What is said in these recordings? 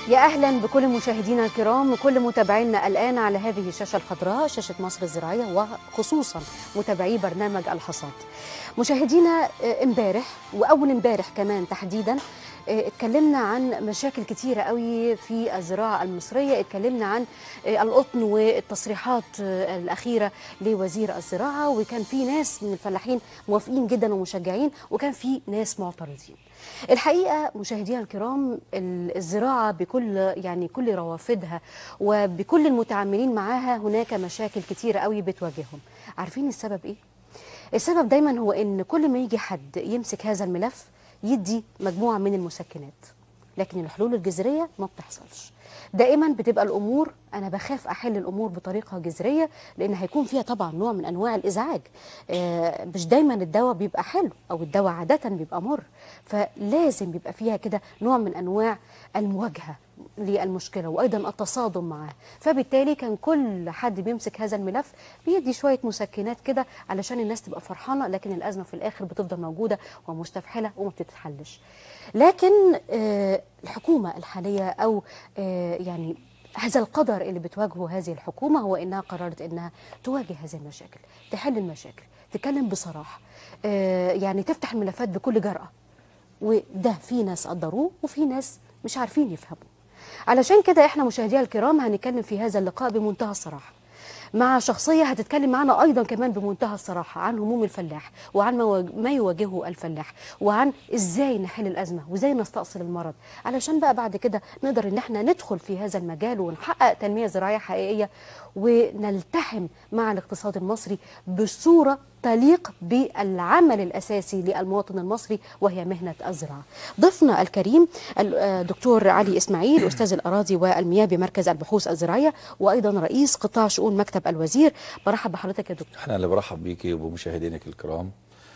يا اهلا بكل مشاهدينا الكرام وكل متابعينا الان على هذه الشاشه الخضراء شاشه مصر الزراعيه وخصوصا متابعي برنامج الحصاد. مشاهدينا آه، امبارح واول امبارح كمان تحديدا آه، اتكلمنا عن مشاكل كتيرة قوي في الزراعة المصرية اتكلمنا عن آه، القطن والتصريحات آه، الأخيرة لوزير الزراعة وكان في ناس من الفلاحين موافقين جدا ومشجعين وكان في ناس معترضين الحقيقة مشاهدينا الكرام ال- الزراعة بكل يعني كل روافدها وبكل المتعاملين معاها هناك مشاكل كتيرة قوي بتواجههم عارفين السبب ايه؟ السبب دايما هو ان كل ما يجي حد يمسك هذا الملف يدي مجموعه من المسكنات لكن الحلول الجذريه ما بتحصلش دائما بتبقى الامور انا بخاف احل الامور بطريقه جذريه لان هيكون فيها طبعا نوع من انواع الازعاج آه، مش دايما الدواء بيبقى حلو او الدواء عاده بيبقى مر فلازم بيبقى فيها كده نوع من انواع المواجهه للمشكله وايضا التصادم معاه فبالتالي كان كل حد بيمسك هذا الملف بيدي شويه مسكنات كده علشان الناس تبقى فرحانه لكن الازمه في الاخر بتفضل موجوده ومستفحله وما بتتحلش لكن آه، الحكومه الحاليه او آه، يعني هذا القدر اللي بتواجهه هذه الحكومه هو انها قررت انها تواجه هذه المشاكل تحل المشاكل تتكلم بصراحه آه، يعني تفتح الملفات بكل جرأه وده في ناس قدروه وفي ناس مش عارفين يفهموا علشان كده احنا مشاهدينا الكرام هنتكلم في هذا اللقاء بمنتهى الصراحه مع شخصيه هتتكلم معنا ايضا كمان بمنتهى الصراحه عن هموم الفلاح وعن ما واج- ما يواجهه الفلاح وعن ازاي نحل الازمه وازاي نستأصل المرض علشان بقى بعد كده نقدر ان احنا ندخل في هذا المجال ونحقق تنميه زراعيه حقيقيه ونلتحم مع الاقتصاد المصري بصوره تليق بالعمل الاساسي للمواطن المصري وهي مهنه الزراعه. ضيفنا الكريم الدكتور علي اسماعيل استاذ الاراضي والمياه بمركز البحوث الزراعيه وايضا رئيس قطاع شؤون مكتب الوزير. برحب بحضرتك يا دكتور. انا اللي برحب بيكي وبمشاهدينك الكرام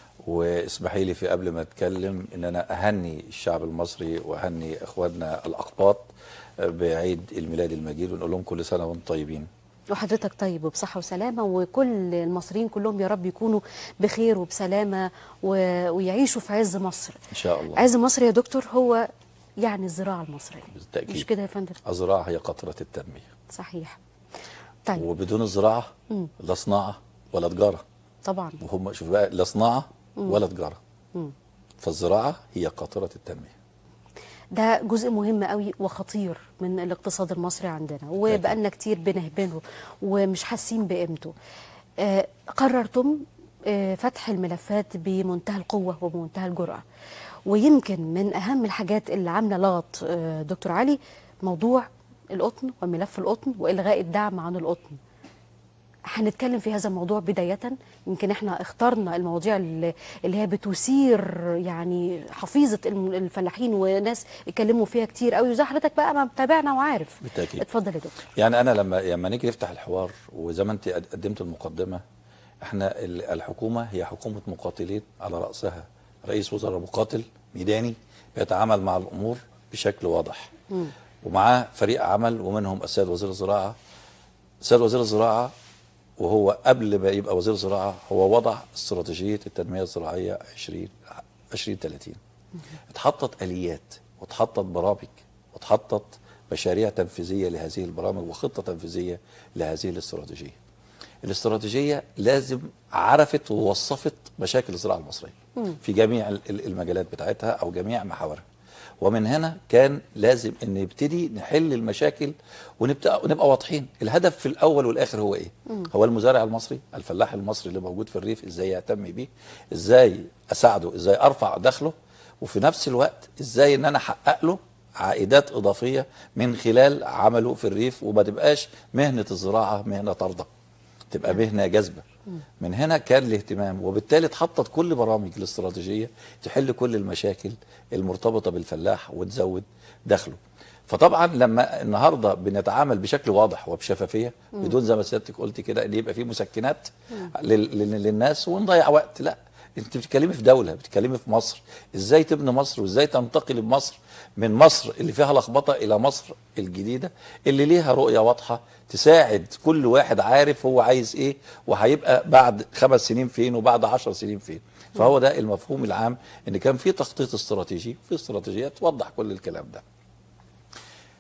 واسمحي لي في قبل ما اتكلم ان انا اهني الشعب المصري واهني اخواننا الاقباط بعيد الميلاد المجيد ونقول لهم كل سنه وانتم طيبين وحضرتك طيب وبصحة وسلامة وكل المصريين كلهم يا رب يكونوا بخير وبسلامة و... ويعيشوا في عز مصر ان شاء الله عز مصر يا دكتور هو يعني الزراعة المصرية بالتاكيد مش كده يا فندم الزراعه هي قطره التنميه صحيح طيب وبدون الزراعه مم. لا صناعه ولا تجاره طبعا وهم شوف بقى لا صناعه ولا تجاره مم. فالزراعه هي قطره التنميه ده جزء مهم قوي وخطير من الاقتصاد المصري عندنا وبقالنا كتير بنهبله ومش حاسين بقيمته آه قررتم آه فتح الملفات بمنتهى القوة وبمنتهى الجرأة ويمكن من أهم الحاجات اللي عاملة لغط آه دكتور علي موضوع القطن وملف القطن وإلغاء الدعم عن القطن هنتكلم في هذا الموضوع بداية يمكن احنا اخترنا المواضيع اللي اللي هي بتثير يعني حفيظة الم- الفلاحين وناس اتكلموا فيها كتير قوي وزي حضرتك بقى ما متابعنا وعارف بالتأكيد. اتفضل يا دكتور يعني انا لما لما نيجي نفتح الحوار وزي ما انت قد- قدمت المقدمه احنا ال- الحكومه هي حكومه مقاتلين على راسها رئيس وزراء مقاتل ميداني بيتعامل مع الامور بشكل واضح ومعاه فريق عمل ومنهم السيد وزير الزراعه السيد وزير الزراعه وهو قبل ما يبقى وزير زراعه هو وضع استراتيجيه التنميه الزراعيه 20 2030 اتحطت اليات واتحطت برامج واتحطت مشاريع تنفيذيه لهذه البرامج وخطه تنفيذيه لهذه الاستراتيجيه. الاستراتيجيه لازم عرفت ووصفت مشاكل الزراعه المصريه في جميع ال- ال- المجالات بتاعتها او جميع محاورها. ومن هنا كان لازم ان نبتدي نحل المشاكل ونبدا ونبقى واضحين الهدف في الاول والاخر هو ايه هو المزارع المصري الفلاح المصري اللي موجود في الريف ازاي يهتم بيه ازاي اساعده ازاي ارفع دخله وفي نفس الوقت ازاي ان انا احقق له عائدات اضافيه من خلال عمله في الريف وما تبقاش مهنه الزراعه مهنه طارده تبقى مهنه جاذبه من هنا كان الاهتمام وبالتالي اتحطت كل برامج الاستراتيجيه تحل كل المشاكل المرتبطه بالفلاح وتزود دخله فطبعا لما النهارده بنتعامل بشكل واضح وبشفافيه بدون زي ما سيادتك قلت كده ان يبقى في مسكنات لل- لل- للناس ونضيع وقت لا انت بتتكلمي في دوله بتتكلمي في مصر ازاي تبني مصر وازاي تنتقل بمصر من مصر اللي فيها لخبطه الى مصر الجديده اللي ليها رؤيه واضحه تساعد كل واحد عارف هو عايز ايه وهيبقى بعد خمس سنين فين وبعد عشر سنين فين فهو ده المفهوم العام ان كان في تخطيط استراتيجي في استراتيجيه توضح كل الكلام ده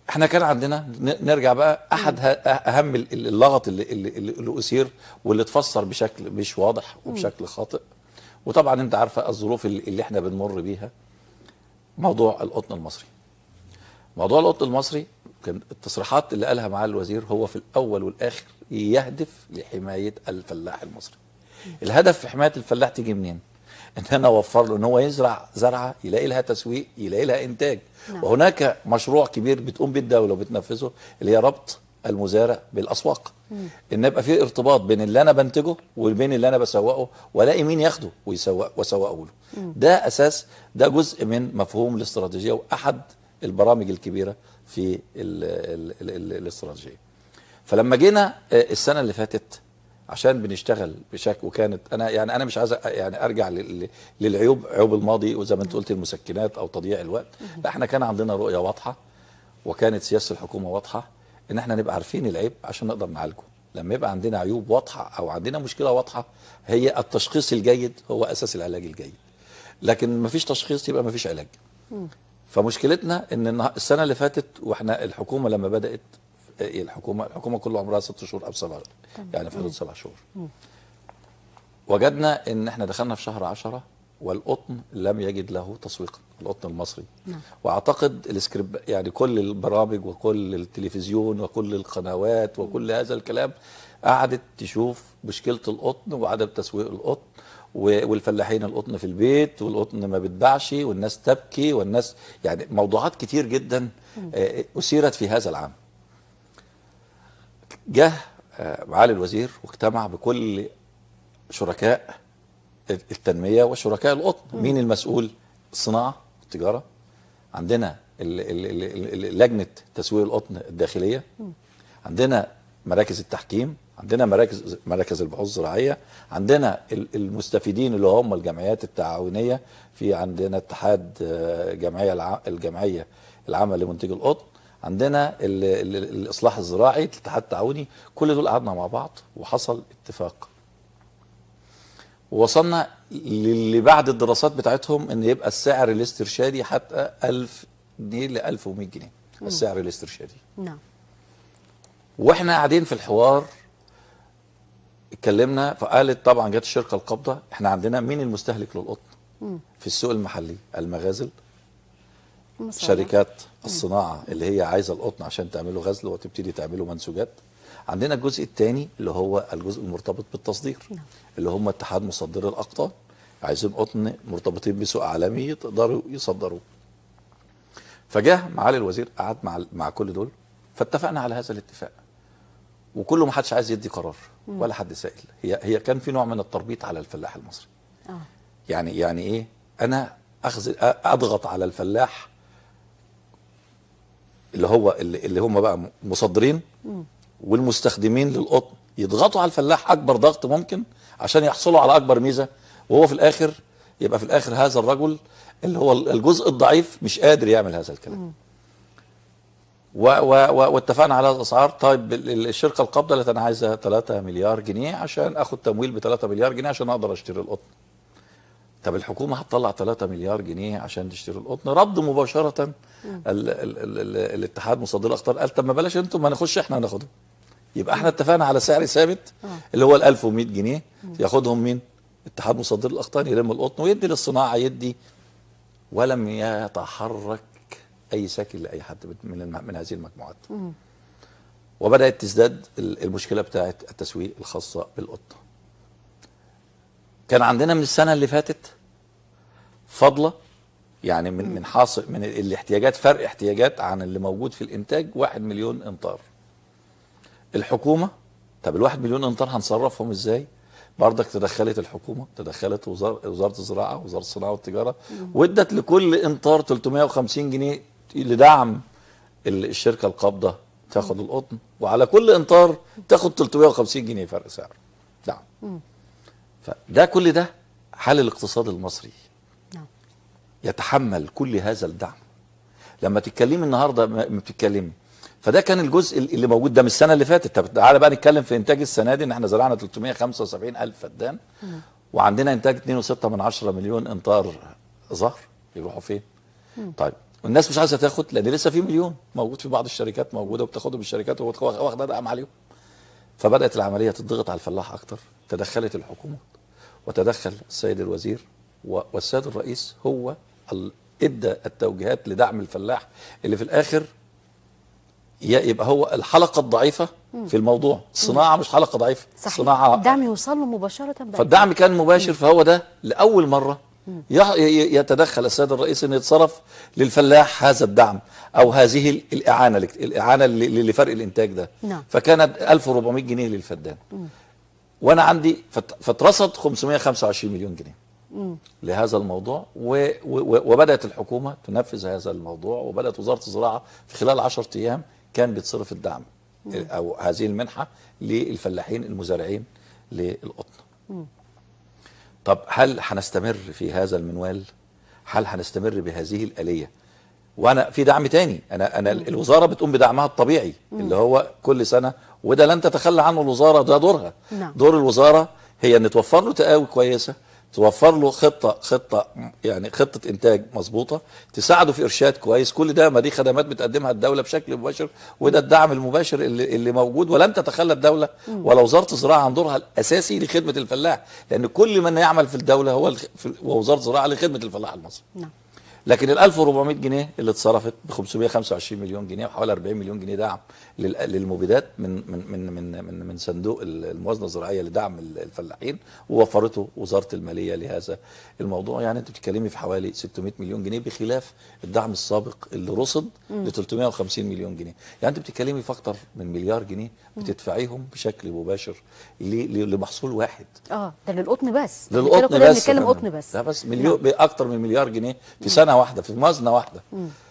احنا كان عندنا ن- نرجع بقى احد ه- اهم ال- ال- اللغط اللي, اللي, اللي اللي اثير واللي اتفسر بشكل مش واضح وبشكل خاطئ وطبعا انت عارفه الظروف اللي, اللي احنا بنمر بيها موضوع القطن المصري موضوع القطن المصري كان التصريحات اللي قالها معالي الوزير هو في الاول والاخر يهدف لحمايه الفلاح المصري الهدف في حمايه الفلاح تيجي منين ان انا اوفر له ان هو يزرع زرعه يلاقي لها تسويق يلاقي لها انتاج نعم. وهناك مشروع كبير بتقوم به الدوله وبتنفذه اللي هي ربط المزارع بالاسواق ان يبقى في ارتباط بين اللي انا بنتجه وبين اللي انا بسوقه والاقي مين ياخده ويسوق واسوقه له ده اساس ده جزء من مفهوم الاستراتيجيه واحد البرامج الكبيره في ال ال ال ال الاستراتيجيه فلما جينا آه، السنه اللي فاتت عشان بنشتغل بشكل وكانت انا يعني انا مش عايز أ- يعني ارجع لل- للعيوب عيوب الماضي وزي ما انت قلت المسكنات او تضييع الوقت لا احنا كان عندنا رؤيه واضحه وكانت سياسه الحكومه واضحه ان احنا نبقى عارفين العيب عشان نقدر نعالجه لما يبقى عندنا عيوب واضحه او عندنا مشكله واضحه هي التشخيص الجيد هو اساس العلاج الجيد لكن ما فيش تشخيص يبقى ما فيش علاج فمشكلتنا ان النها- السنه اللي فاتت واحنا الحكومه لما بدات إيه الحكومه الحكومه كل عمرها ست شهور او سبع يعني في حدود سبع شهور وجدنا ان احنا دخلنا في شهر عشرة والقطن لم يجد له تسويقا القطن المصري نعم. واعتقد السكريب يعني كل البرامج وكل التلفزيون وكل القنوات وكل هذا الكلام قعدت تشوف مشكله القطن وعدم تسويق القطن و- والفلاحين القطن في البيت والقطن ما بتباعش والناس تبكي والناس يعني موضوعات كتير جدا آه، اثيرت في هذا العام جه آه، معالي الوزير واجتمع بكل شركاء التنميه وشركاء القطن مين المسؤول الصناعه والتجاره عندنا ال- ال- ال- ال- لجنه تسويق القطن الداخليه عندنا مراكز التحكيم عندنا مراكز مراكز البحوث الزراعيه عندنا ال- المستفيدين اللي هم الجمعيات التعاونيه في عندنا اتحاد آه، جمعيه الع- الجمعيه العامه لمنتجي القطن عندنا ال- ال- الاصلاح الزراعي الاتحاد التعاوني كل دول قعدنا مع بعض وحصل اتفاق ووصلنا للي بعد الدراسات بتاعتهم ان يبقى السعر الاسترشادي حتى 1000 جنيه ل 1100 جنيه السعر الاسترشادي نعم واحنا قاعدين في الحوار اتكلمنا فقالت طبعا جت الشركه القابضه احنا عندنا مين المستهلك للقطن في السوق المحلي المغازل المصانع. شركات الصناعه اللي هي عايزه القطن عشان تعمله غزل وتبتدي تعمله منسوجات عندنا الجزء الثاني اللي هو الجزء المرتبط بالتصدير نعم. اللي هم اتحاد مصدري الاقطان عايزين قطن مرتبطين بسوق عالمي يقدروا يصدروه فجاه معالي الوزير قعد مع مع كل دول فاتفقنا على هذا الاتفاق وكله ما حدش عايز يدي قرار ولا حد سائل هي هي كان في نوع من التربيط على الفلاح المصري اه يعني يعني ايه انا اخذ اضغط على الفلاح اللي هو اللي, اللي هم بقى مصدرين والمستخدمين للقطن يضغطوا على الفلاح اكبر ضغط ممكن عشان يحصلوا على اكبر ميزه وهو في الاخر يبقى في الاخر هذا الرجل اللي هو الجزء الضعيف مش قادر يعمل هذا الكلام و و و واتفقنا على الاسعار طيب ال- ال- الشركه القابضه قالت انا عايزه 3 مليار جنيه عشان اخد تمويل ب 3 مليار جنيه عشان اقدر اشتري القطن طب الحكومه هتطلع 3 مليار جنيه عشان تشتري القطن رد مباشره ال ال ال ال الاتحاد مصدر الاخطار قال طب ما بلاش انتم ما نخش احنا ناخدهم يبقى احنا اتفقنا على سعر ثابت اللي هو ال 1100 جنيه ياخدهم مين اتحاد مصدر الاقطان يلم القطن ويدي للصناعه يدي ولم يتحرك اي ساكن لاي حد من الم- من هذه المجموعات وبدات تزداد ال- المشكله بتاعه التسويق الخاصه بالقطن كان عندنا من السنه اللي فاتت فضله يعني من من حاصل من الاحتياجات فرق احتياجات عن اللي موجود في الانتاج واحد مليون امتار الحكومه طب الواحد مليون امتار هنصرفهم ازاي برضك تدخلت الحكومه تدخلت وزاره وزاره الزراعه وزاره الصناعه والتجاره وادت لكل امتار 350 جنيه لدعم ال- الشركه القابضه تاخد القطن وعلى كل امتار تاخد 350 جنيه فرق سعر دعم فده كل ده حال الاقتصاد المصري نعم يتحمل كل هذا الدعم لما تتكلمي النهارده ما ما بتتكلمي فده كان الجزء اللي موجود ده من السنه اللي فاتت طب تعالى بقى نتكلم في انتاج السنه دي ان احنا زرعنا 375 الف فدان وعندنا انتاج 2.6 من 10 مليون امتار ظهر يروحوا فين طيب والناس مش عايزه تاخد لان لسه في مليون موجود في بعض الشركات موجوده وبتاخدهم الشركات واخده دعم عليهم فبدات العمليه تضغط على الفلاح اكتر تدخلت الحكومه وتدخل السيد الوزير و- والسيد الرئيس هو ال- ادى التوجيهات لدعم الفلاح اللي في الاخر ي- يبقى هو الحلقه الضعيفه في الموضوع الصناعه مش حلقه ضعيفه صحيح الصناعه الدعم يوصل له مباشره بقى. فالدعم كان مباشر فهو ده لاول مره يح- ي- يتدخل السيد الرئيس ان يتصرف للفلاح هذا الدعم او هذه ال- الاعانه لك- الاعانه اللي- اللي لفرق الانتاج ده نعم. فكانت 1400 جنيه للفدان وانا عندي فت- فاترصد 525 مليون جنيه لهذا الموضوع و و وبدات الحكومه تنفذ هذا الموضوع وبدات وزاره الزراعه في خلال 10 ايام كان بيتصرف الدعم او هذه المنحه للفلاحين المزارعين للقطن طب هل هنستمر في هذا المنوال هل هنستمر بهذه الآلية وانا في دعم تاني انا انا الوزاره بتقوم بدعمها الطبيعي اللي هو كل سنه وده لن تتخلى عنه الوزاره ده دورها نعم. دور الوزاره هي ان توفر له تقاوي كويسه توفر له خطه خطه يعني خطه انتاج مظبوطه تساعده في ارشاد كويس كل ده ما دي خدمات بتقدمها الدوله بشكل مباشر وده الدعم المباشر اللي, اللي موجود ولن تتخلى الدوله ولا وزاره الزراعه عن دورها الاساسي لخدمه الفلاح لان كل من يعمل في الدوله هو الخ- في- ووزاره الزراعه لخدمه الفلاح المصري نعم لكن ال 1400 جنيه اللي اتصرفت ب 525 مليون جنيه وحوالي 40 مليون جنيه دعم لل- للمبيدات من من من من من, من صندوق ال- الموازنه الزراعيه لدعم ال- الفلاحين ووفرته وزاره الماليه لهذا الموضوع يعني انت بتتكلمي في حوالي 600 مليون جنيه بخلاف الدعم السابق اللي رصد ل 350 مليون جنيه يعني انت بتتكلمي في اكتر من مليار جنيه بتدفعيهم بشكل مباشر ل- ل- لمحصول واحد اه ده للقطن بس إحنا كده للقطن كنا بس بنتكلم يا قطن فندم. بس لا بس مليون اكتر من مليار جنيه في سنه واحده في موازنه واحده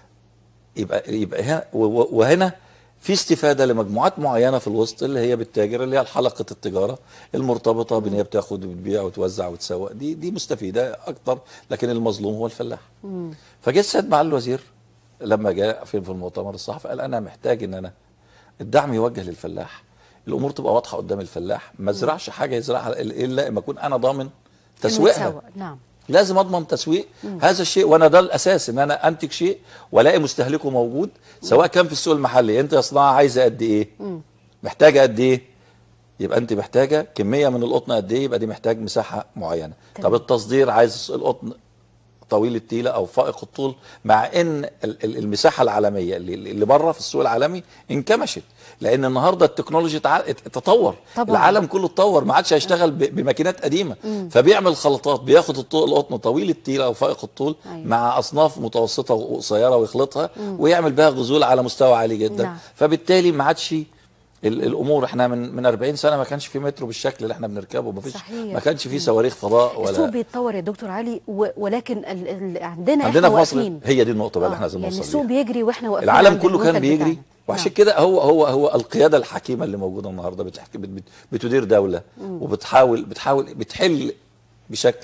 يبقى يبقى هنا و- و- وهنا في استفاده لمجموعات معينه في الوسط اللي هي بالتاجر اللي هي حلقه التجاره المرتبطه بان هي بتاخد وبتبيع وتوزع وتسوق دي دي مستفيده اكتر لكن المظلوم هو الفلاح فجه السيد معالي الوزير لما جاء في في المؤتمر الصحفي قال انا محتاج ان انا الدعم يوجه للفلاح الامور تبقى واضحه قدام الفلاح ما ازرعش حاجه يزرعها الا اما اكون انا ضامن إنه تسويقها يتسوق. نعم لازم اضمن تسويق هذا الشيء وانا ده الاساس ان انا انتج شيء والاقي مستهلكه موجود سواء كان في السوق المحلي انت يا صناعه عايزه قد ايه محتاجه قد ايه يبقى انت محتاجه كميه من القطن قد ايه يبقى دي محتاج مساحه معينه تمام. طب التصدير عايز القطن طويل التيله او فائق الطول مع ان ال- ال- المساحه العالميه اللي, اللي بره في السوق العالمي انكمشت لان النهارده التكنولوجيا تع- ات- تطور طبعاً. العالم كله اتطور ما عادش هيشتغل ب- بماكينات قديمه فبيعمل خلطات بياخد الطو- القطن طويل التيله او فائق الطول أيوة. مع اصناف متوسطه وقصيره ويخلطها ويعمل بها غزول على مستوى عالي جدا نعم. فبالتالي ما عادش ال- الامور احنا من من 40 سنه ما كانش في مترو بالشكل اللي احنا بنركبه ما فيش صحيح. ما كانش في صواريخ فضاء السوق ولا بيتطور يا دكتور علي و... ولكن ال... ال... عندنا عندنا احنا في مصر واقفين هي دي النقطه بقى اللي آه، احنا لازم يعني نوصل السوق ليها بيجري واحنا واقفين العالم عند كله كان المنتج بيجري بتاعنا. وعشان نعم. كده هو هو هو القياده الحكيمه اللي موجوده النهارده بتحكي بت بت بتدير دوله وبتحاول بتحاول بتحل بشكل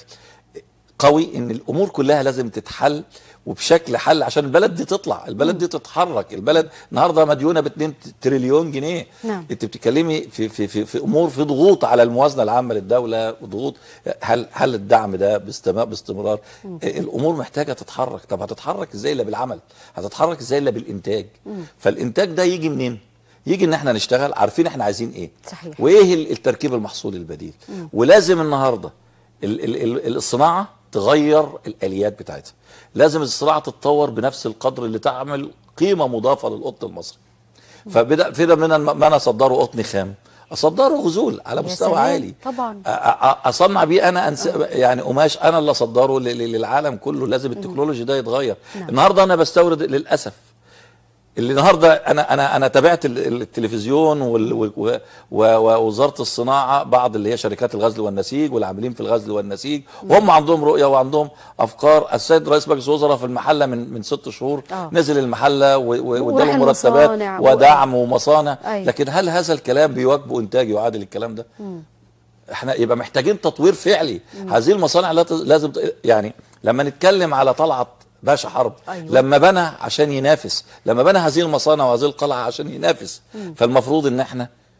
قوي ان الامور كلها لازم تتحل وبشكل حل عشان البلد دي تطلع البلد دي تتحرك البلد النهارده مديونه ب 2 تريليون جنيه نعم. انت بتتكلمي في في في, في امور في ضغوط على الموازنه العامه للدوله وضغوط هل هل الدعم ده باستمرار باستمرار الامور محتاجه تتحرك طب هتتحرك ازاي الا بالعمل هتتحرك ازاي الا بالانتاج فالانتاج ده يجي منين يجي ان احنا نشتغل عارفين احنا عايزين ايه صحيح. وايه ال- التركيب المحصول البديل ولازم النهارده ال ال ال الصناعه تغير الاليات بتاعتها لازم الصناعه تتطور بنفس القدر اللي تعمل قيمه مضافه للقطن المصري فبدا فدا من الم- ما انا اصدره قطن خام اصدره غزول على يا مستوى سلام، عالي طبعا. أ- أ- اصنع بيه انا أنس... يعني قماش انا اللي اصدره ل- ل- للعالم كله لازم التكنولوجي ده يتغير نعم. النهارده انا بستورد للاسف اللي النهارده انا انا انا تابعت ال- التلفزيون وال- و- و- و- ووزاره الصناعه بعض اللي هي شركات الغزل والنسيج والعاملين في الغزل والنسيج وهم عندهم رؤيه وعندهم افكار السيد رئيس مجلس الوزراء في المحله من من ست شهور آه. نزل المحله و- و- وراح واداله مرتبات المصانع و- ودعم ومصانع أيوة. لكن هل هذا الكلام بيواجبه انتاج يعادل الكلام ده؟ احنا يبقى محتاجين تطوير فعلي هذه المصانع لا ت- لازم ت- يعني لما نتكلم على طلعت باشا حرب أيوة. لما بنى عشان ينافس لما بنى هذه المصانع وهذه القلعه عشان ينافس فالمفروض ان احنا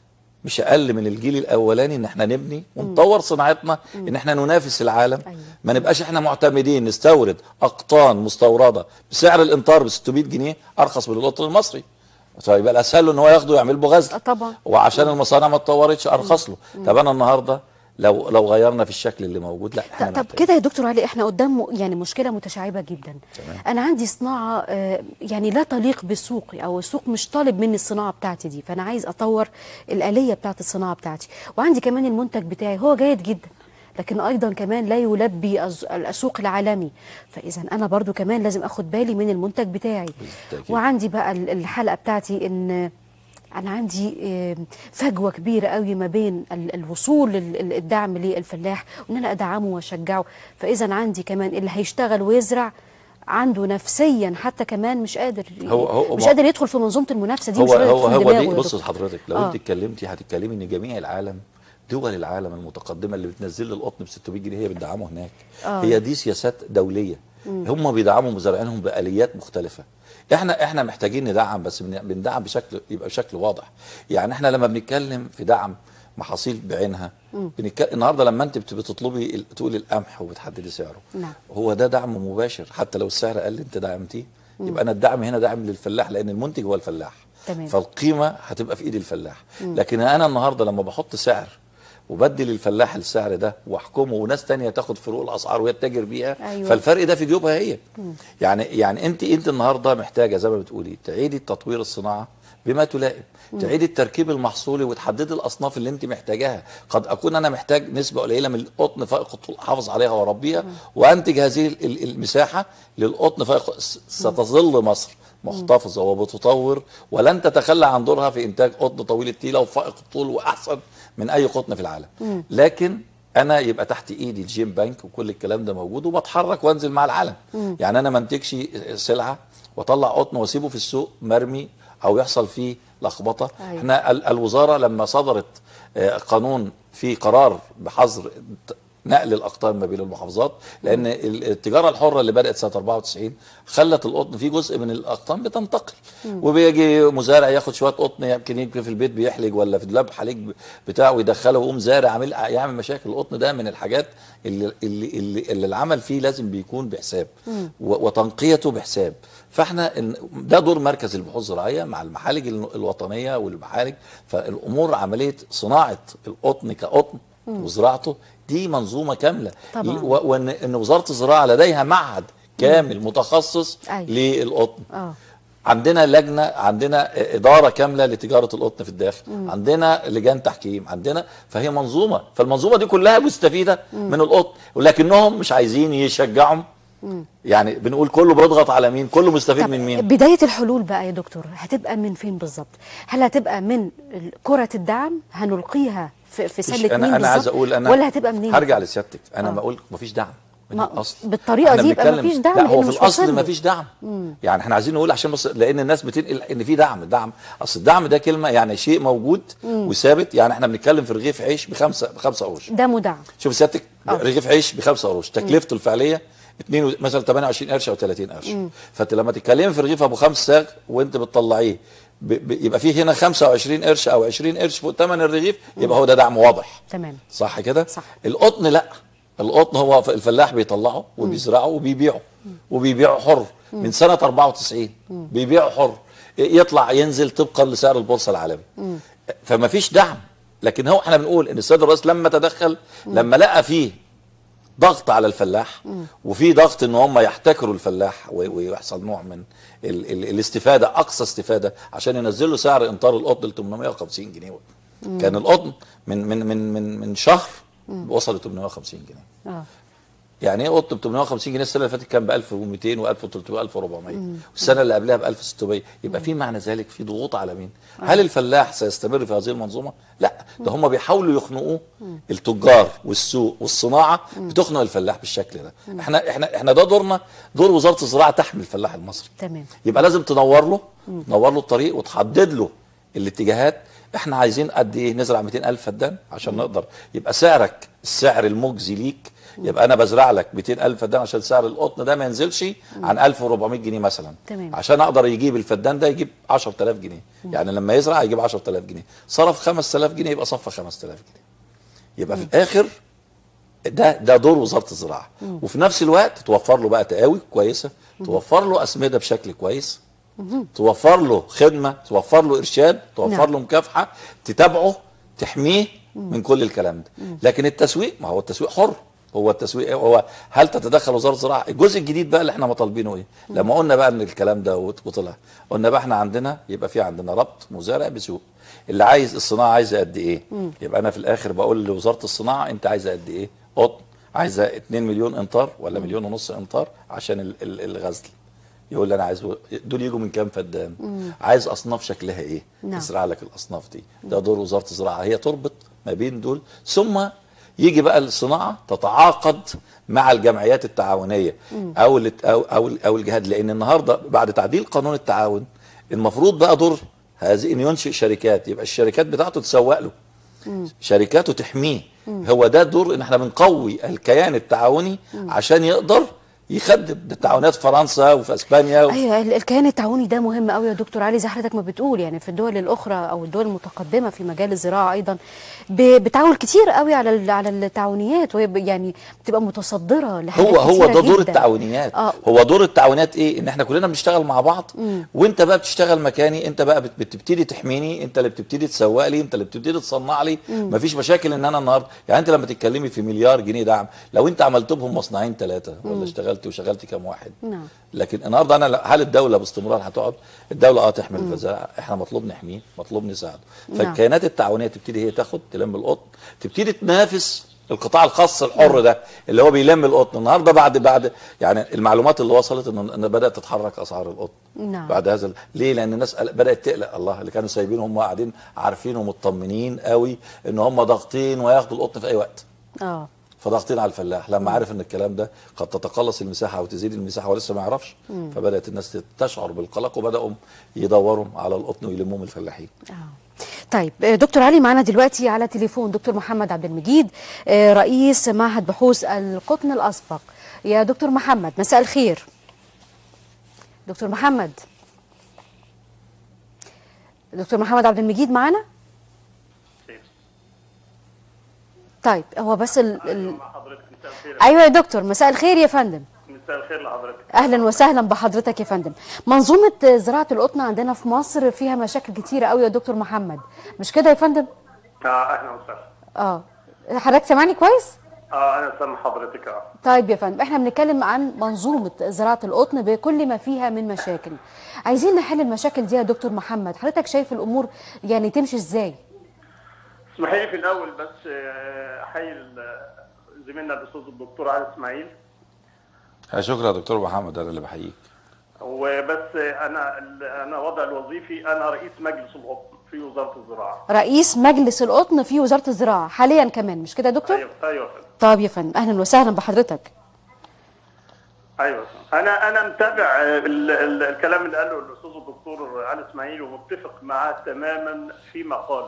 مش اقل من الجيل الاولاني ان احنا نبني ونطور صناعتنا ان احنا ننافس العالم أيوة. ما نبقاش احنا معتمدين نستورد اقطان مستورده بسعر الانطار ب 600 جنيه ارخص من القطن المصري فيبقى الاسهل له ان هو ياخده ويعمل له غزل آه طبعا. وعشان المصانع ما اتطورتش ارخص له طب انا النهارده لو لو غيرنا في الشكل اللي موجود لا احنا طب طب محتاجين. كده يا دكتور علي احنا قدام م- يعني مشكله متشعبه جدا تمام. انا عندي صناعه آه، يعني لا تليق بسوقي او السوق مش طالب مني الصناعه بتاعتي دي فانا عايز اطور الاليه بتاعت الصناعه بتاعتي وعندي كمان المنتج بتاعي هو جيد جدا لكن ايضا كمان لا يلبي الز- السوق العالمي فاذا انا برضو كمان لازم اخد بالي من المنتج بتاعي بالتأكيد. وعندي بقى ال- الحلقه بتاعتي ان انا عندي آه، فجوه كبيره قوي ما بين ال- الوصول لل- ال- الدعم للفلاح وان انا ادعمه واشجعه فاذا عندي كمان اللي هيشتغل ويزرع عنده نفسيا حتى كمان مش قادر ي- هو- هو- مش هو- قادر يدخل في منظومه المنافسه دي هو مش قادر هو يدخل هو دماغه دي يا بص دكتور. حضرتك لو آه. انت اتكلمتي هتتكلمي ان جميع العالم دول العالم المتقدمه اللي بتنزل لي القطن ب 600 جنيه هي بتدعمه هناك آه. هي دي سياسات دوليه هم بيدعموا مزارعينهم باليات مختلفه احنا احنا محتاجين ندعم بس بن- بندعم بشكل يبقى بشكل واضح يعني احنا لما بنتكلم في دعم محاصيل بعينها بنتكلم النهارده لما انت بت- بتطلبي ال- تقولي القمح وبتحددي سعره نعم. هو ده دعم مباشر حتى لو السعر قل انت دعمتيه يبقى انا الدعم هنا دعم للفلاح لان المنتج هو الفلاح تمام. فالقيمه هتبقى في ايد الفلاح لكن انا النهارده لما بحط سعر وبدي للفلاح السعر ده واحكمه وناس تانية تاخد فروق الاسعار وهي تتاجر بيها أيوة. فالفرق ده في جيوبها هي يعني يعني انت انت النهارده محتاجه زي ما بتقولي تعيدي تطوير الصناعه بما تلائم تعيدي التركيب المحصولي وتحددي الاصناف اللي انت محتاجاها قد اكون انا محتاج نسبه قليله من القطن فائق الطول احافظ عليها واربيها وانتج هذه ال- ال- المساحه للقطن فائق س- ستظل مصر محتفظه وبتطور ولن تتخلى عن دورها في انتاج قطن طويل التيله وفائق الطول واحسن من اي قطن في العالم لكن انا يبقى تحت ايدي الجيم بانك وكل الكلام ده موجود وبتحرك وانزل مع العالم يعني انا ما انتجش سلعه واطلع قطن واسيبه في السوق مرمي او يحصل فيه لخبطه أيوة. احنا ال- الوزاره لما صدرت آه، قانون في قرار بحظر ت- نقل الاقطان ما بين المحافظات لان ال- التجاره الحره اللي بدات سنه 94 خلت القطن في جزء من الاقطان بتنتقل وبيجي مزارع ياخد شويه قطن يمكن يمكن في البيت بيحلج ولا في دولاب حليج بتاعه ويدخله ويقوم زارع عامل يعمل مشاكل القطن ده من الحاجات اللي اللي اللي, اللي العمل فيه لازم بيكون بحساب و- وتنقيته بحساب فاحنا إن- ده دور مركز البحوث الزراعيه مع المحالج ال- الوطنيه والمحالج فالامور عمليه صناعه القطن كقطن وزراعته دي منظومه كامله طبعاً. و- وان ان وزاره الزراعه لديها معهد كامل متخصص أيوة. للقطن اه عندنا لجنه عندنا اداره كامله لتجاره القطن في الداخل عندنا لجان تحكيم عندنا فهي منظومه فالمنظومه دي كلها مستفيده من القطن ولكنهم مش عايزين يشجعوا يعني بنقول كله بيضغط على مين كله مستفيد طب من مين بدايه الحلول بقى يا دكتور هتبقى من فين بالظبط هل هتبقى من ال- كره الدعم هنلقيها في, في مش- سله مين انا انا عايز بالظبط؟ اقول انا ولا هتبقى منين هرجع لسيادتك انا آه. ما اقول مفيش دعم من ما- الاصل بالطريقة إحنا دي يبقى بنتكلم- مفيش دعم لا هو لأنه في مش الاصل واصل له. مفيش دعم يعني احنا عايزين نقول عشان بس لان الناس بتنقل ان في دعم دعم اصل الدعم ده كلمه يعني شيء موجود وثابت يعني احنا بنتكلم في رغيف عيش بخمسه بخمسه قروش ده مدعم شوف سيادتك آه. رغيف عيش بخمسة قروش تكلفته الفعليه 2 و- مثلا 28 قرش او 30 قرش فانت لما تتكلمي في رغيف ابو خمس ساغ وانت بتطلعيه ب- ب- يبقى فيه هنا 25 قرش او 20 قرش فوق ثمن الرغيف يبقى هو ده دعم واضح تمام صح كده صح. القطن لا القطن هو ف- الفلاح بيطلعه وبيزرعه وبيبيعه وبيبيعه حر من سنه 94 بيبيعه حر ي- يطلع ينزل طبقا لسعر البورصه العالمي فما فيش دعم لكن هو احنا بنقول ان السيد الرئيس لما تدخل لما لقى فيه ضغط على الفلاح وفي ضغط ان هم يحتكروا الفلاح و- ويحصل نوع من ال ال الاستفاده اقصى استفاده عشان ينزلوا سعر امطار القطن ل 850 جنيه كان القطن من من من من من شهر وصل ل 850 جنيه اه يعني ايه قطن ب 850 جنيه السنه اللي فاتت كان ب 1200 و1300 و1400 والسنه اللي قبلها ب 1600 يبقى في معنى ذلك في ضغوط على مين؟ هل الفلاح سيستمر في هذه المنظومه؟ لا ده هم بيحاولوا يخنقوه التجار والسوق والصناعه بتخنق الفلاح بالشكل ده احنا احنا احنا ده دورنا دور وزاره الزراعه تحمي الفلاح المصري تمام يبقى لازم تنور له تنور له الطريق وتحدد له الاتجاهات احنا عايزين قد ايه نزرع 200 الف فدان عشان نقدر يبقى سعرك السعر المجزي ليك يبقى انا بزرع لك 200000 فدان عشان سعر القطن ده ما ينزلش عن 1400 جنيه مثلا تمام. عشان اقدر يجيب الفدان ده يجيب 10000 جنيه يعني لما يزرع يجيب 10000 جنيه صرف 5000 جنيه يبقى صفى 5000 جنيه يبقى في الاخر ده ده دور وزاره الزراعه وفي نفس الوقت توفر له بقى تقاوي كويسه توفر له اسمده بشكل كويس توفر له خدمه توفر له ارشاد توفر نعم. له مكافحه تتابعه تحميه من كل الكلام ده لكن التسويق ما هو التسويق حر هو التسويق إيه؟ هو هل تتدخل وزاره الزراعه الجزء الجديد بقى اللي احنا مطالبينه ايه لما قلنا بقى ان الكلام ده وط- وطلع قلنا بقى احنا عندنا يبقى في عندنا ربط مزارع بسوق اللي عايز الصناعه عايزه قد ايه يبقى انا في الاخر بقول لوزاره الصناعه انت عايزه قد ايه قطن عايزه 2 مليون امتار ولا مليون ونص امتار عشان ال- ال- الغزل يقول لي انا عايز دول يجوا من كام فدان عايز اصناف شكلها ايه نعم. تزرع لك الاصناف دي ده دور وزاره الزراعه هي تربط ما بين دول ثم يجي بقى الصناعه تتعاقد مع الجمعيات التعاونيه او ال- او او, او الجهات لان النهارده بعد تعديل قانون التعاون المفروض بقى دور هذه ان ينشئ شركات يبقى الشركات بتاعته تسوق له شركاته تحميه هو ده دور ان احنا بنقوي الكيان التعاوني عشان يقدر يخدم ده التعاونات في فرنسا وفي اسبانيا وفي ايوه ال- الكيان التعاوني ده مهم قوي يا دكتور علي زي حضرتك ما بتقول يعني في الدول الاخرى او الدول المتقدمه في مجال الزراعه ايضا ب- بتعول كتير قوي على ال- على التعاونيات وهي ب- يعني بتبقى متصدره لحاجات هو هو كتيرة ده دور جداً. التعاونيات اه هو دور التعاونات ايه ان احنا كلنا بنشتغل مع بعض وانت بقى بتشتغل مكاني انت بقى بت- بتبتدي تحميني انت اللي بتبتدي تسوق لي انت اللي بتبتدي تصنع لي مفيش مشاكل ان انا النهارده يعني انت لما تتكلمي في مليار جنيه دعم لو انت عملت بهم مصنعين ثلاثه ولا اشتغلت وشغلت كام واحد نعم. لكن النهارده انا هل الدوله باستمرار هتقعد الدوله اه تحمي الفزاعه احنا مطلوب نحميه مطلوب نساعده نعم. فالكيانات التعاونيه تبتدي هي تاخد تلم القطن تبتدي تنافس القطاع الخاص الحر ده اللي هو بيلم القطن النهارده بعد بعد يعني المعلومات اللي وصلت ان ان بدات تتحرك اسعار القطن نعم. بعد هذا ال- ليه لان الناس قل- بدات تقلق الله اللي كانوا سايبين هم قاعدين عارفين ومطمنين قوي ان هم ضاغطين وياخدوا القطن في اي وقت اه فضاغطين على الفلاح لما عرف ان الكلام ده قد تتقلص المساحه او تزيد المساحه ولسه ما يعرفش فبدات الناس تشعر بالقلق وبداوا يدوروا على القطن ويلموهم الفلاحين آه. طيب آه، دكتور علي معنا دلوقتي على تليفون دكتور محمد عبد المجيد آه، رئيس معهد بحوث القطن الأسبق يا دكتور محمد مساء الخير دكتور محمد دكتور محمد عبد المجيد معنا طيب هو بس ال... ال... مع حضرتك مساء الخير ايوه يا دكتور مساء الخير يا فندم مساء الخير لحضرتك اهلا وسهلا بحضرتك يا فندم منظومه زراعه القطن عندنا في مصر فيها مشاكل كتيره قوي يا دكتور محمد مش كده يا فندم اه اهلا وسهلا اه حضرتك سامعني كويس اه انا سامع حضرتك اه طيب يا فندم احنا بنتكلم عن منظومه زراعه القطن بكل ما فيها من مشاكل عايزين نحل المشاكل دي يا دكتور محمد حضرتك شايف الامور يعني تمشي ازاي اسمحي لي في الاول بس آه، احيي ال- زميلنا الاستاذ الدكتور علي اسماعيل شكرا يا دكتور محمد انا اللي بحييك وبس آه، انا انا وضع الوظيفي انا رئيس مجلس القطن في وزاره الزراعه رئيس مجلس القطن في وزاره الزراعه حاليا كمان مش كده يا دكتور ايوه ايوه فندم. طيب يا فندم اهلا وسهلا بحضرتك ايوه انا انا متابع آه، ال- ال- الكلام اللي قاله الاستاذ الدكتور علي اسماعيل ومتفق معاه تماما فيما قاله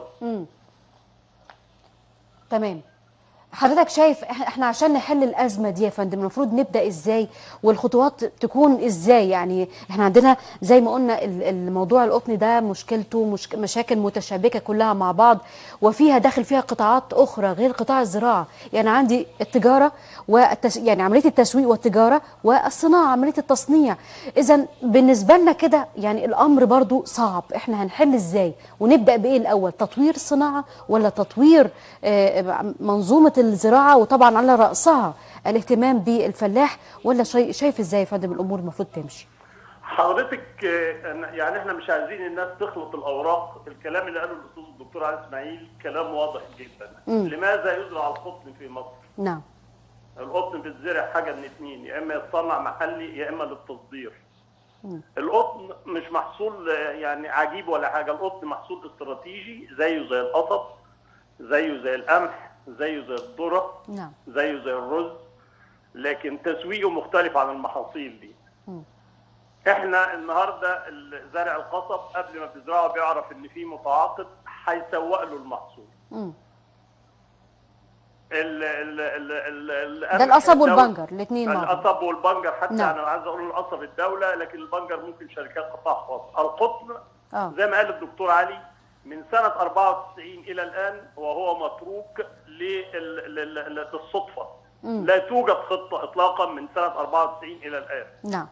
تمام حضرتك شايف إح- احنا عشان نحل الازمه دي يا فندم المفروض نبدا ازاي والخطوات تكون ازاي يعني احنا عندنا زي ما قلنا ال- الموضوع القطن ده مشكلته مشك مشاكل متشابكه كلها مع بعض وفيها داخل فيها قطاعات اخرى غير قطاع الزراعه يعني عندي التجاره والتس... يعني عمليه التسويق والتجاره والصناعه عمليه التصنيع اذا بالنسبه لنا كده يعني الامر برضو صعب احنا هنحل ازاي ونبدا بايه الاول تطوير الصناعه ولا تطوير آه، منظومه الزراعه وطبعا على راسها الاهتمام بالفلاح ولا شي- شايف ازاي يا فندم الامور المفروض تمشي حضرتك آه، أنا- يعني احنا مش عايزين الناس تخلط الاوراق الكلام اللي قاله الاستاذ الدكتور علي اسماعيل كلام واضح جدا لماذا يزرع القطن في مصر نعم القطن بيتزرع حاجه من اتنين يا اما يتصنع محلي يا اما للتصدير القطن مش محصول آه، يعني عجيب ولا حاجه القطن محصول استراتيجي زيه زي القصب زيه زي القمح زيه زي الذره نعم زيه زي الرز لكن تسويقه مختلف عن المحاصيل دي احنا النهارده ال- زارع القصب قبل ما بيزرعه بيعرف ان في متعاقد هيسوق له المحصول مم. ال ال ال ال ال ده القصب الدولة- والبنجر الاثنين مع بعض القصب والبنجر حتى نعم. انا عايز اقول القصب الدوله لكن البنجر ممكن شركات قطاع خاص القطن اه زي ما قال الدكتور علي من سنه 94 الى الان وهو متروك لل- لل- لل- للصدفه لا توجد خطه اطلاقا من سنه 94 الى الان نعم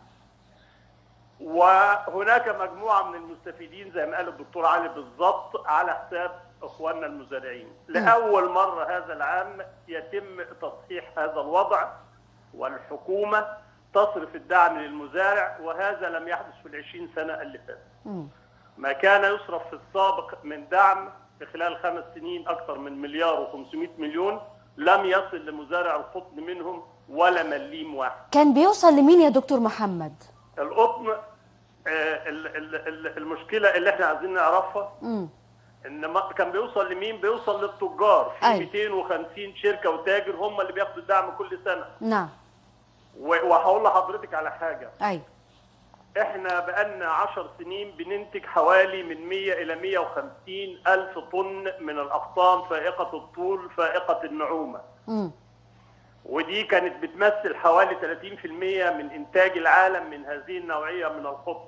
وهناك مجموعه من المستفيدين زي ما قال الدكتور علي بالضبط على حساب اخواننا المزارعين لاول مره هذا العام يتم تصحيح هذا الوضع والحكومه تصرف الدعم للمزارع وهذا لم يحدث في العشرين سنه اللي فاتت مم. ما كان يصرف في السابق من دعم في خلال خمس سنين اكثر من مليار و500 مليون لم يصل لمزارع القطن منهم ولا مليم واحد كان بيوصل لمين يا دكتور محمد القطن آه، ال- ال- ال- المشكله اللي احنا عايزين نعرفها مم. ان ما كان بيوصل لمين بيوصل للتجار في أيوة. 250 شركه وتاجر هم اللي بياخدوا الدعم كل سنه نعم و- وهقول لحضرتك على حاجه ايوه احنا بقالنا 10 سنين بننتج حوالي من 100 الى 150 الف طن من الاقطان فائقه الطول فائقه النعومه مم. ودي كانت بتمثل حوالي 30% من انتاج العالم من هذه النوعيه من القطن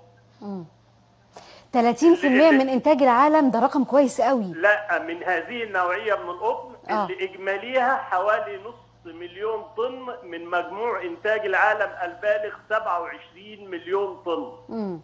30% من انتاج العالم ده رقم كويس قوي لا من هذه النوعيه من القطن آه. اللي اجماليها حوالي نص مليون طن من مجموع انتاج العالم البالغ 27 مليون طن مم.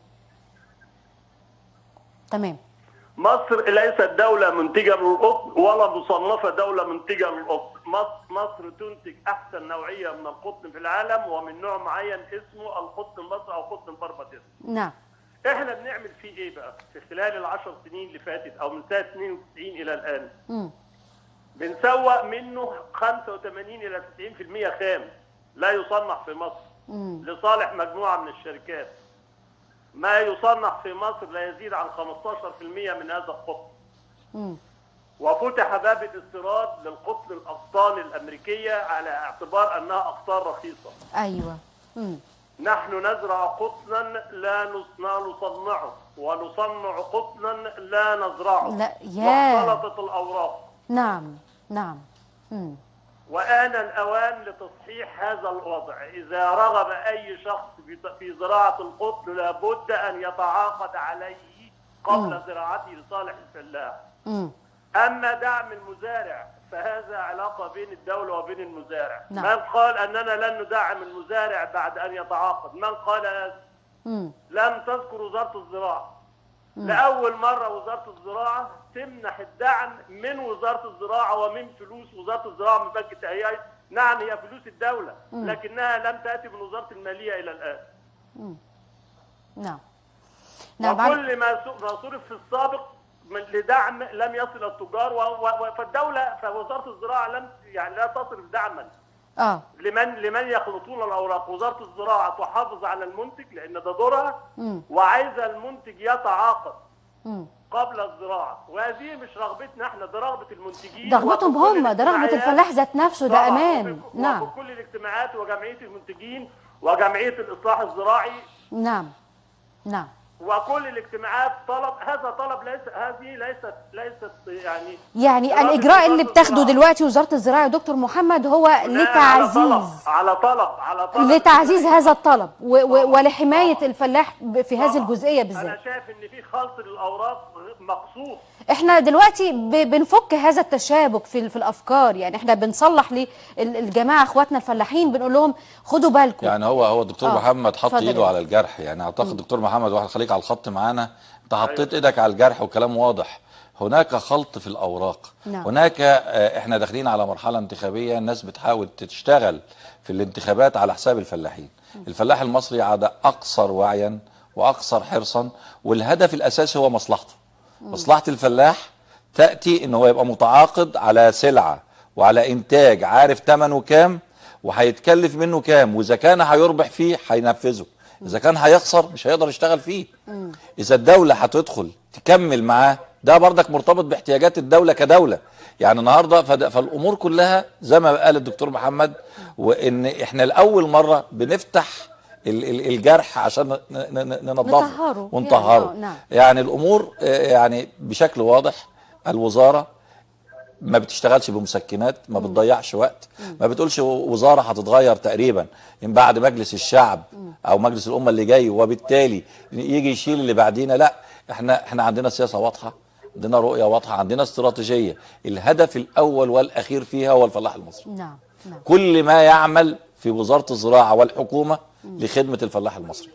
تمام مصر ليست دولة منتجة للقطن ولا مصنفة دولة منتجة للقطن مصر, مصر تنتج أحسن نوعية من القطن في العالم ومن نوع معين اسمه القطن المصري أو قطن بربديس نعم احنا بنعمل فيه ايه بقى في خلال العشر سنين اللي فاتت او من سنة 92 الى الان مم. بنسوق منه 85 الى 90% خام لا يصنع في مصر مم. لصالح مجموعة من الشركات ما يصنع في مصر لا يزيد عن 15% من هذا القطن مم. وفتح باب الاستيراد للقطن الأقطان الأمريكية على اعتبار أنها أقطان رخيصة ايوه مم. نحن نزرع قطنا لا نص- لا نصنعه ونصنع قطنا لا نزرعه لا، ياه. واختلطت الأوراق نعم نعم مم. وآن الأوان لتصحيح هذا الوضع إذا رغب أي شخص في- في زراعة القطن لابد أن يتعاقد عليه قبل زراعته لصالح الفلاح مم. أما دعم المزارع فهذا علاقة بين الدولة وبين المزارع نعم. من قال أننا لن ندعم المزارع بعد أن يتعاقد من قال هذا مم. لم تذكر وزارة الزراعة لأول مرة وزارة الزراعة تمنح الدعم من وزارة الزراعة ومن فلوس وزارة الزراعة من بنك التهيئة نعم هي فلوس الدولة لكنها لم تأتي من وزارة المالية إلى الآن نعم نعم بعد- وكل ما سو- ما صرف في السابق من لدعم لم يصل التجار و- و- و- فالدولة فوزارة الزراعة لم يعني لا تصرف دعما اه لمن لمن يخلطون الاوراق وزاره الزراعه تحافظ على المنتج لان ده دورها مم. وعايزه المنتج يتعاقد مم. قبل الزراعه وهذه مش رغبتنا احنا ده رغبه المنتجين ده رغبتهم وفي كل هم ده رغبة الاجتماعات- الفلاح ذات نفسه ده طبعاً، امان وفي- نعم وفي كل الاجتماعات وجمعيه المنتجين وجمعيه الاصلاح الزراعي نعم نعم وكل الاجتماعات طلب هذا طلب ليس هذه ليست ليست يعني يعني إرادة الاجراء اللي وزارة بتاخده الزراعة. دلوقتي وزاره الزراعه يا دكتور محمد هو لتعزيز على طلب على طلب لتعزيز هذا الطلب و و ولحمايه الفلاح ب- في هذه طبعاً. الجزئيه انا بالذات شايف ان في خلط للاوراق مقصود احنا دلوقتي ب- بنفك هذا التشابك في ال- في الافكار يعني احنا بنصلح للجماعه اخواتنا الفلاحين بنقول لهم خدوا بالكم يعني هو هو الدكتور آه، محمد حط اتفضل ايده يا على الجرح يعني اعتقد الدكتور محمد واحد خليك على الخط معانا انت حطيت ايدك على الجرح وكلام واضح هناك خلط في الاوراق نعم. هناك آه، احنا داخلين على مرحله انتخابيه الناس بتحاول تشتغل في الانتخابات على حساب الفلاحين الفلاح المصري عاد اقصر وعيا واقصر حرصا والهدف الاساسي هو مصلحته مصلحه الفلاح تاتي ان هو يبقى متعاقد على سلعه وعلى انتاج عارف ثمنه كام وهيتكلف منه كام واذا كان هيربح فيه هينفذه اذا كان هيخسر مش هيقدر يشتغل فيه اذا الدوله هتدخل تكمل معاه ده بردك مرتبط باحتياجات الدوله كدوله يعني النهارده فد- فالامور كلها زي ما قال الدكتور محمد وان احنا لاول مره بنفتح ال- ال- الجرح عشان ن- ن- ن- ننضفه نطهره. ونطهره يعني آه، نعم. يعني الامور آه، يعني بشكل واضح الوزاره ما بتشتغلش بمسكنات ما بتضيعش وقت ما بتقولش وزاره هتتغير تقريبا من بعد مجلس الشعب او مجلس الامه اللي جاي وبالتالي يجي يشيل اللي بعدينا لا احنا احنا عندنا سياسه واضحه عندنا رؤيه واضحه عندنا استراتيجيه الهدف الاول والاخير فيها هو الفلاح المصري نعم نعم كل ما يعمل في وزاره الزراعه والحكومه لخدمه الفلاح المصري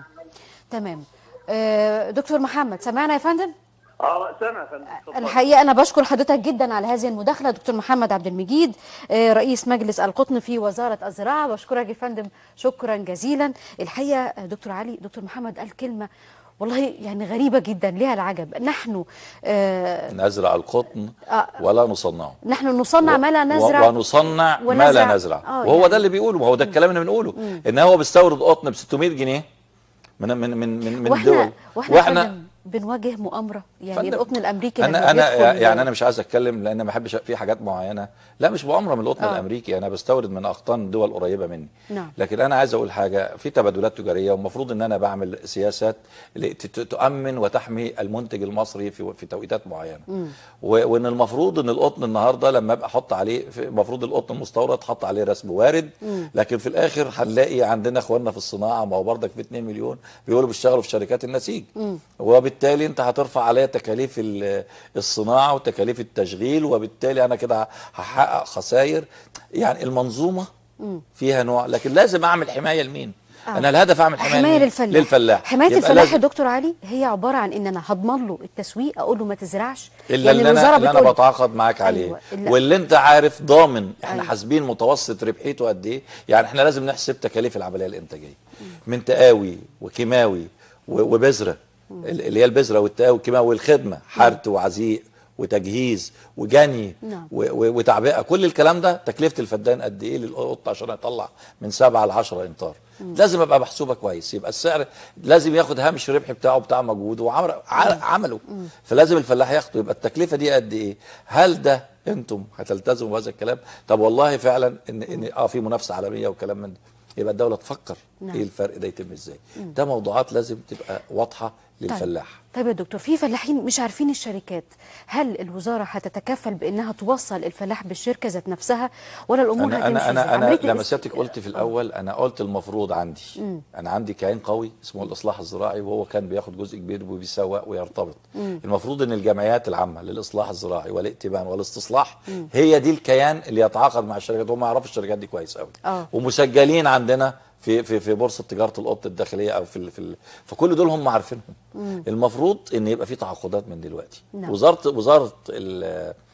تمام آه، دكتور محمد سمعنا يا فندم اه سامع يا فندم اتفضل. الحقيقه انا بشكر حضرتك جدا على هذه المداخله دكتور محمد عبد المجيد آه، رئيس مجلس القطن في وزاره الزراعه بشكرك يا فندم شكرا جزيلا الحقيقه آه، دكتور علي دكتور محمد قال كلمه والله يعني غريبه جدا ليها العجب نحن آه، نزرع القطن آه. ولا نصنعه نحن نصنع ما لا نزرع ونصنع ما ونزرع. لا نزرع آه، وهو يعني. ده اللي بيقوله وهو ده الكلام اللي بنقوله ان هو بيستورد قطن ب 600 جنيه من من من من, من واحنا الدول واحنا, واحنا بنواجه مؤامره يعني فندم، القطن الامريكي لما انا انا بيدخل- يعني انا مش عايز اتكلم لان ما بحبش في حاجات معينه لا مش مؤامره من القطن آه. الامريكي انا بستورد من اقطان دول قريبه مني نعم. لكن انا عايز اقول حاجه في تبادلات تجاريه والمفروض ان انا بعمل سياسات اللي ت- ت- تؤمن وتحمي المنتج المصري في في توقيتات معينه و- وان المفروض ان القطن النهارده لما ابقى احط عليه في- المفروض القطن المستورد حط عليه رسم وارد لكن في الاخر هنلاقي عندنا اخواننا في الصناعه ما هو برضك في 2 مليون بيقولوا بيشتغلوا في شركات النسيج وبالتالي انت هترفع عليا تكاليف ال- الصناعه وتكاليف التشغيل وبالتالي انا كده هحقق خسائر يعني المنظومه فيها نوع لكن لازم اعمل حمايه لمين؟ آه. انا الهدف اعمل حمايه, حمايه لمين؟ للفلاح للفلاح حمايه يبقى الفلاح يا لازم- دكتور علي هي عباره عن ان انا هضمن له التسويق اقول له ما تزرعش الا اللي انا اللي انا بتقول- بتعاقد معاك عليه أيوة، اللي- واللي انت عارف ضامن احنا أيوة. حاسبين متوسط ربحيته قد ايه يعني احنا لازم نحسب تكاليف العمليه الانتاجيه من تقاوي وكيماوي و- وبذره ال- اللي هي البذره والتقاوي والكيماوي والخدمه حرث وعزيق وتجهيز وجني نعم. و- و- وتعبئه كل الكلام ده تكلفه الفدان قد ايه للقط عشان يطلع من 7 ل 10 امتار لازم ابقى محسوبه كويس يبقى السعر لازم ياخد هامش الربح بتاعه بتاع مجهوده وعمله فلازم الفلاح ياخده يبقى التكلفه دي قد ايه هل ده انتم هتلتزموا بهذا الكلام طب والله فعلا ان ان اه في منافسه عالميه وكلام من ده يبقى الدوله تفكر نعم. ايه الفرق ده يتم ازاي ده موضوعات لازم تبقى واضحه للفلاح طيب يا دكتور في فلاحين مش عارفين الشركات هل الوزاره هتتكفل بانها توصل الفلاح بالشركه ذات نفسها ولا الامور انا هتمشي انا انا, إزاي؟ أنا عملية لما الاس- سيادتك قلت في الاول انا قلت المفروض عندي انا عندي كيان قوي اسمه الاصلاح الزراعي وهو كان بياخد جزء كبير وبيسوق ويرتبط المفروض ان الجمعيات العامه للاصلاح الزراعي والائتمان والاستصلاح هي دي الكيان اللي يتعاقد مع الشركات هم يعرفوا الشركات دي كويس قوي آه. ومسجلين عندنا في في في بورصه تجاره القط الداخليه او في ال في ال فكل دول هم عارفينهم المفروض ان يبقى في تعاقدات من دلوقتي نعم. وزاره وزاره ال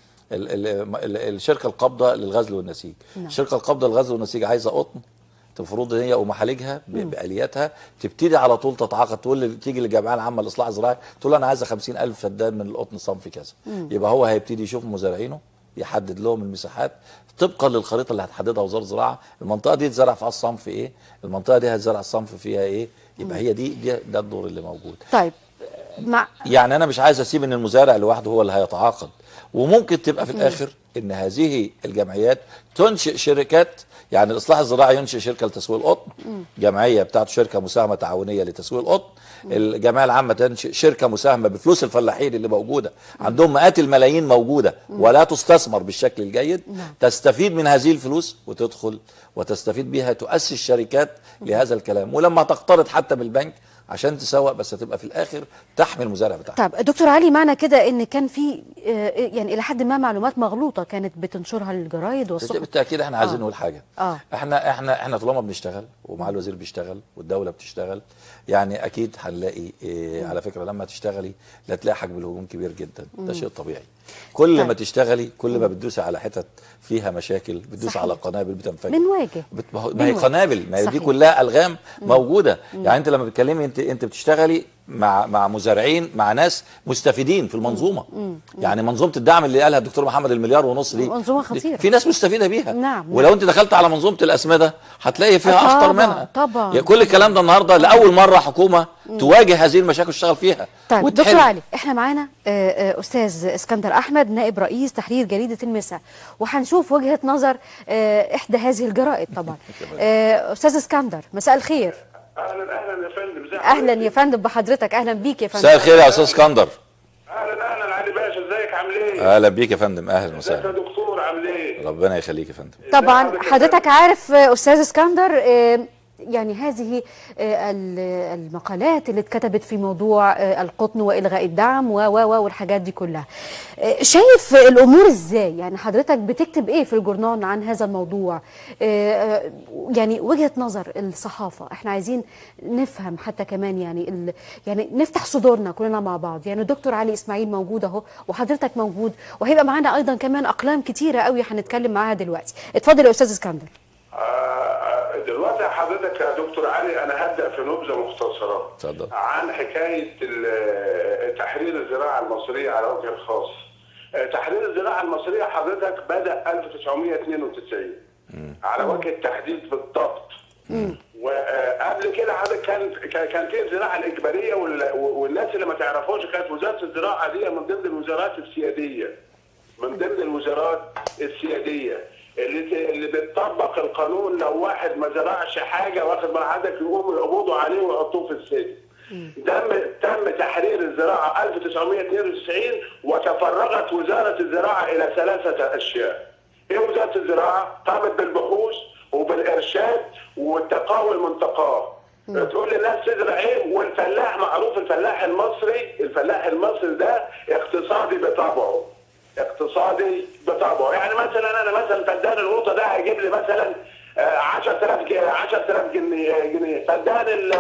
ال ال ال الشركه القابضه للغزل والنسيج نعم. الشركه القابضه للغزل والنسيج عايزه قطن المفروض ان هي ومحالجها ب- بالياتها تبتدي على طول تتعاقد تقول لي- تيجي للجمعيه العامه للاصلاح الزراعي تقول له انا عايزه 50000 فدان من القطن صنف كذا يبقى هو هيبتدي يشوف مزارعينه يحدد لهم المساحات طبقا للخريطه اللي هتحددها وزاره الزراعه المنطقه دي تزرع فيها الصنف ايه المنطقه دي هتزرع الصنف فيها ايه يبقى هي دي, دي ده الدور اللي موجود طيب مع يعني انا مش عايز اسيب ان المزارع لوحده هو اللي هيتعاقد وممكن تبقى في الاخر ان هذه الجمعيات تنشئ شركات يعني الاصلاح الزراعي ينشئ شركه لتسويق القطن جمعيه بتاعته شركه مساهمه تعاونيه لتسويق القطن الجمعيه العامه تنشئ شركه مساهمه بفلوس الفلاحين اللي موجوده عندهم مئات الملايين موجوده ولا تستثمر بالشكل الجيد نعم. تستفيد من هذه الفلوس وتدخل وتستفيد بها تؤسس شركات لهذا الكلام ولما تقترض حتى من البنك عشان تسوق بس هتبقى في الاخر تحمي المزارع بتاعها طيب دكتور علي معنى كده ان كان في آه، يعني الى حد ما معلومات مغلوطه كانت بتنشرها الجرايد والصحف بالتاكيد احنا عايزين آه. نقول حاجه آه. احنا احنا احنا طالما بنشتغل ومع الوزير بيشتغل والدوله بتشتغل يعني اكيد هنلاقي إيه على فكره لما تشتغغلي لا تلاقي حجم الهجوم كبير جدا ده شيء طبيعي كل طيب. ما تشتغلي كل ما بتدوسي على حتت فيها مشاكل بتدوسي صحيح. على قنابل بتنفجر بنواجه بت- ما هو- ما هي بنواجه. قنابل ما هي دي صحيح. كلها الغام موجوده يعني انت لما بتتكلمي انت انت بتشتغلي مع مع مزارعين مع ناس مستفيدين في المنظومه يعني منظومه الدعم اللي قالها الدكتور محمد المليار ونص دي منظومة دي- خطيرة. في ناس مستفيده بيها نعم، ولو نعم. انت دخلت على منظومه الاسمده هتلاقي فيها طبعاً، اخطر منها طبعاً. يعني كل الكلام ده النهارده لاول مره حكومه تواجه هذه المشاكل وتشتغل فيها طيب وتحل. دكتور علي احنا معانا آه، آه، استاذ اسكندر احمد نائب رئيس تحرير جريده المساء وهنشوف وجهه نظر آه، احدى هذه الجرائد طبعا آه، استاذ اسكندر مساء الخير اهلا اهلا يا فندم ازي اهلا يا فندم بحضرتك اهلا بيك يا فندم مساء الخير يا استاذ اسكندر اهلا اهلا علي باشا ازيك عامل ايه؟ اهلا بيك يا فندم اهلا ازيك يا وسهلا دكتور عامل ايه؟ ربنا يخليك يا فندم طبعا حضرتك يا حضرتك عارف آه، استاذ اسكندر آه، يعني هذه آه، ال- المقالات اللي اتكتبت في موضوع آه، القطن والغاء الدعم و و و والحاجات دي كلها آه، شايف الامور ازاي يعني حضرتك بتكتب ايه في الجورنال عن هذا الموضوع آه، آه، يعني وجهة نظر الصحافة احنا عايزين نفهم حتى كمان يعني ال... يعني نفتح صدورنا كلنا مع بعض يعني الدكتور علي اسماعيل موجود اهو وحضرتك موجود وهيبقى معانا ايضا كمان اقلام كتيرة قوي هنتكلم معاها دلوقتي اتفضل يا استاذ اسكندر آه، دلوقتي حضرتك يا دكتور علي انا هبدا في نبذه مختصره اتفضل. عن حكايه ال- تحرير الزراعه المصريه على وجه الخاص. آه، تحرير الزراعه المصريه حضرتك بدا 1992 على وجه التحديد بالضبط. وقبل كده حضرتك كان كان- كان في الزراعه الاجباريه وال- والناس اللي ما تعرفوش كانت وزاره الزراعه دي من ضمن الوزارات السياديه. من ضمن الوزارات السياديه اللي اللي بتطبق القانون لو واحد ما زرعش حاجه واخد مع حضرتك يقوموا يقبضوا عليه ويحطوه في السجن. تم تم تحرير الزراعه 1992 وتفرغت وزاره الزراعه الى ثلاثه اشياء. ايه وزاره الزراعه؟ قامت بالبحوث وبالارشاد والتقاوى المنتقاه. تقول للناس تزرع ايه والفلاح معروف الفلاح المصري الفلاح المصري ده اقتصادي بطبعه اقتصادي بطبعه يعني مثلا انا مثلا فدان القوطه ده هيجيب لي مثلا آه، 10000 جنيه 10000 جنيه جنيه فدان ال-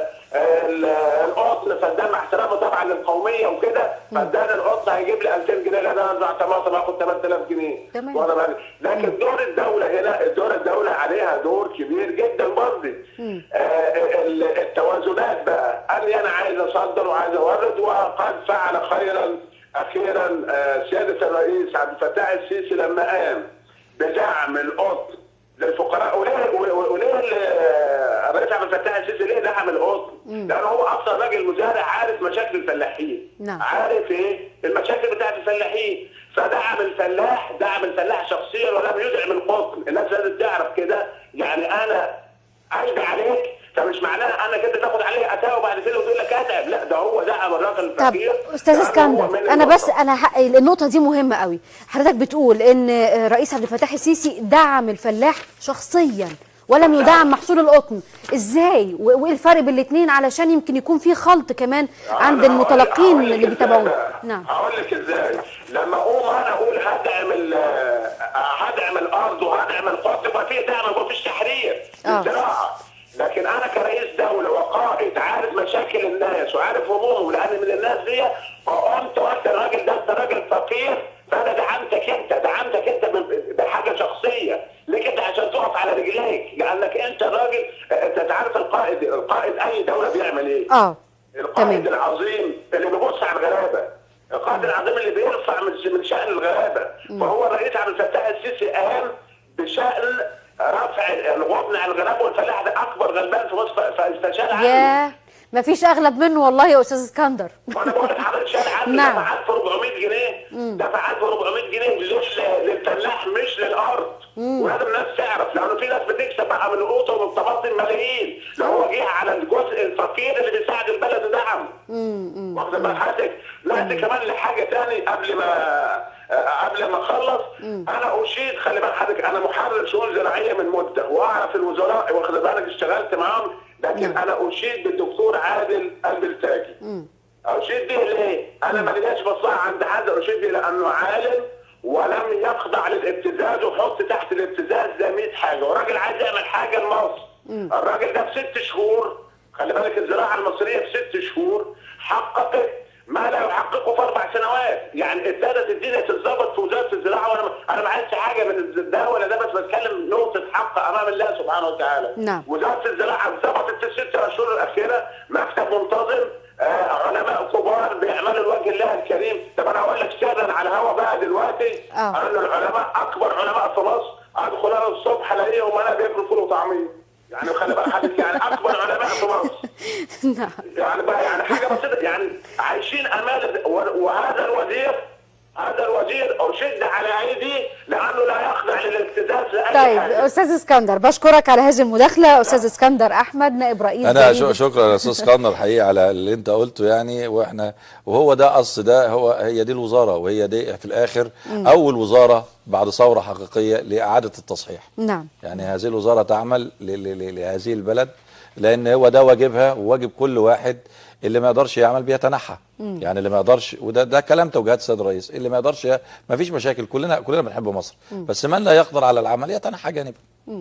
ال- القطن فدان مع احترامه طبعا للقوميه وكده فدان القطن هيجيب لي 2000 جنيه لان انا ازرع طماطم هاخد 8000 جنيه تمام. واخد بالك؟ لكن دور الدوله هنا دور الدوله عليها دور كبير جدا برضه آه، ال- التوازنات بقى اني انا عايز اصدر وعايز اورد وقد فعل خيرا اخيرا آه، سياده الرئيس عبد الفتاح السيسي لما قام بدعم القطن للفقراء وليه وليه ال- الرئيس عبد الفتاح السيسي ليه دعم القطن؟ لان هو اكثر راجل مزارع عارف مشاكل الفلاحين نعم. عارف ايه المشاكل بتاعت الفلاحين فدعم الفلاح دعم الفلاح شخصيا ولم يدعم القطن الناس لازم تعرف كده يعني انا اجري عليك فمش معناها انا كده تاخد عليه اتاوه وبعد كده وتقول لك اتعب لا ده هو دعم الراجل طب الفقير استاذ لأنه هو اسكندر من انا بس الوسط. انا ح- النقطه دي مهمه قوي حضرتك بتقول ان رئيس عبد الفتاح السيسي دعم الفلاح شخصيا ولم يدعم محصول القطن ازاي و- وايه الفرق بين الاثنين علشان يمكن يكون في خلط كمان عند أنا هقول- المتلقين هقول لك اللي إزاي بيتابعونا بقى. نعم هقول لك ازاي لما اقوم انا اقول هدعم ال- هدعم الارض وهدعم القطن يبقى في دعم يبقى فيش تحرير آه. للزراعه لكن انا كرئيس دوله وقائد عارف مشاكل الناس وعارف همومهم لان من الناس دي فقمت قلت الراجل ده انت راجل فقير فانا دعمتك انت دعمتك انت ب- بحاجه شخصيه ليك انت عشان تقف على رجليك لانك انت راجل انت عارف القائد القائد اي دوله بيعمل ايه؟ اه القائد تمام. العظيم اللي بيبص على الغلابه القائد العظيم اللي بيرفع من من شان الغلابه فهو الرئيس عبد الفتاح السيسي قام بشان رفع الغبن على الغلابه والفلاح ده اكبر غلبان في مصر فاستشال عنه يا ما فيش اغلب منه والله يا استاذ اسكندر وانا بقول لك حضرتك شال عنه نعم. دفع 1400 جنيه دفع 1400 جنيه لل- للفلاح مش للارض ولازم الناس تعرف لانه في ناس بتكسب بقى من القوطه ومن الطماطم ملايين لو هو جه على الجزء الفقير اللي بيساعد البلد دعم واخد بال حضرتك نأتي كمان لحاجه تاني قبل ما آه، قبل ما اخلص انا اشيد خلي بالك حضرتك انا محرر شؤون زراعيه من مده واعرف الوزراء واخد بالك اشتغلت معاهم لكن انا اشيد بالدكتور عادل البلتاجي اشيد به ليه؟ انا ما لقيتش مصلحه عند حد اشيد به لانه عالم ولم يخضع للابتزاز وحط تحت الابتزاز ده 100 حاجه وراجل عايز يعمل حاجه لمصر الراجل ده في ست شهور خلي بالك الزراعه المصريه في ست شهور حققت ما لا يحققه في اربع سنوات يعني ابتدت الدنيا تتظبط في وزاره الزراعه وانا انا ما عايزش حاجه من ده ولا ده بس بتكلم نقطه حق امام الله سبحانه وتعالى نعم. وزاره الزراعه ظبطت في الست اشهر الاخيره مكتب منتظم آه علماء كبار بيعملوا الوجه الله الكريم طب انا هقول لك سرا على الهوا بقى دلوقتي آه. ان العلماء اكبر علماء في مصر ادخل انا الصبح الاقيهم انا بياكلوا فول وطعميه يعني خلي بالك حضرتك يعني اكبر علماء في مصر نعم يعني بقى يعني حاجه بسيطه يعني عايشين امال و- وهذا الوزير هذا الوزير اشد على ايدي لانه لا يخضع للابتزاز لاي طيب حاجة. استاذ اسكندر بشكرك على هذه المداخله استاذ اسكندر احمد نائب رئيس انا جريدة شو شكرا يا استاذ اسكندر حقيقي على اللي انت قلته يعني واحنا وهو ده اصل ده هو هي دي الوزاره وهي دي في الاخر اول وزاره بعد ثوره حقيقيه لاعاده التصحيح نعم يعني هذه الوزاره تعمل ل- ل- ل- لهذه البلد لان هو ده واجبها وواجب كل واحد اللي ما يقدرش يعمل بيتنحى يعني اللي ما يقدرش وده ده كلام توجيهات السيد الرئيس اللي ما يقدرش ي- ما فيش مشاكل كلنا كلنا بنحب مصر بس من لا يقدر على العمل يتنحى جانبا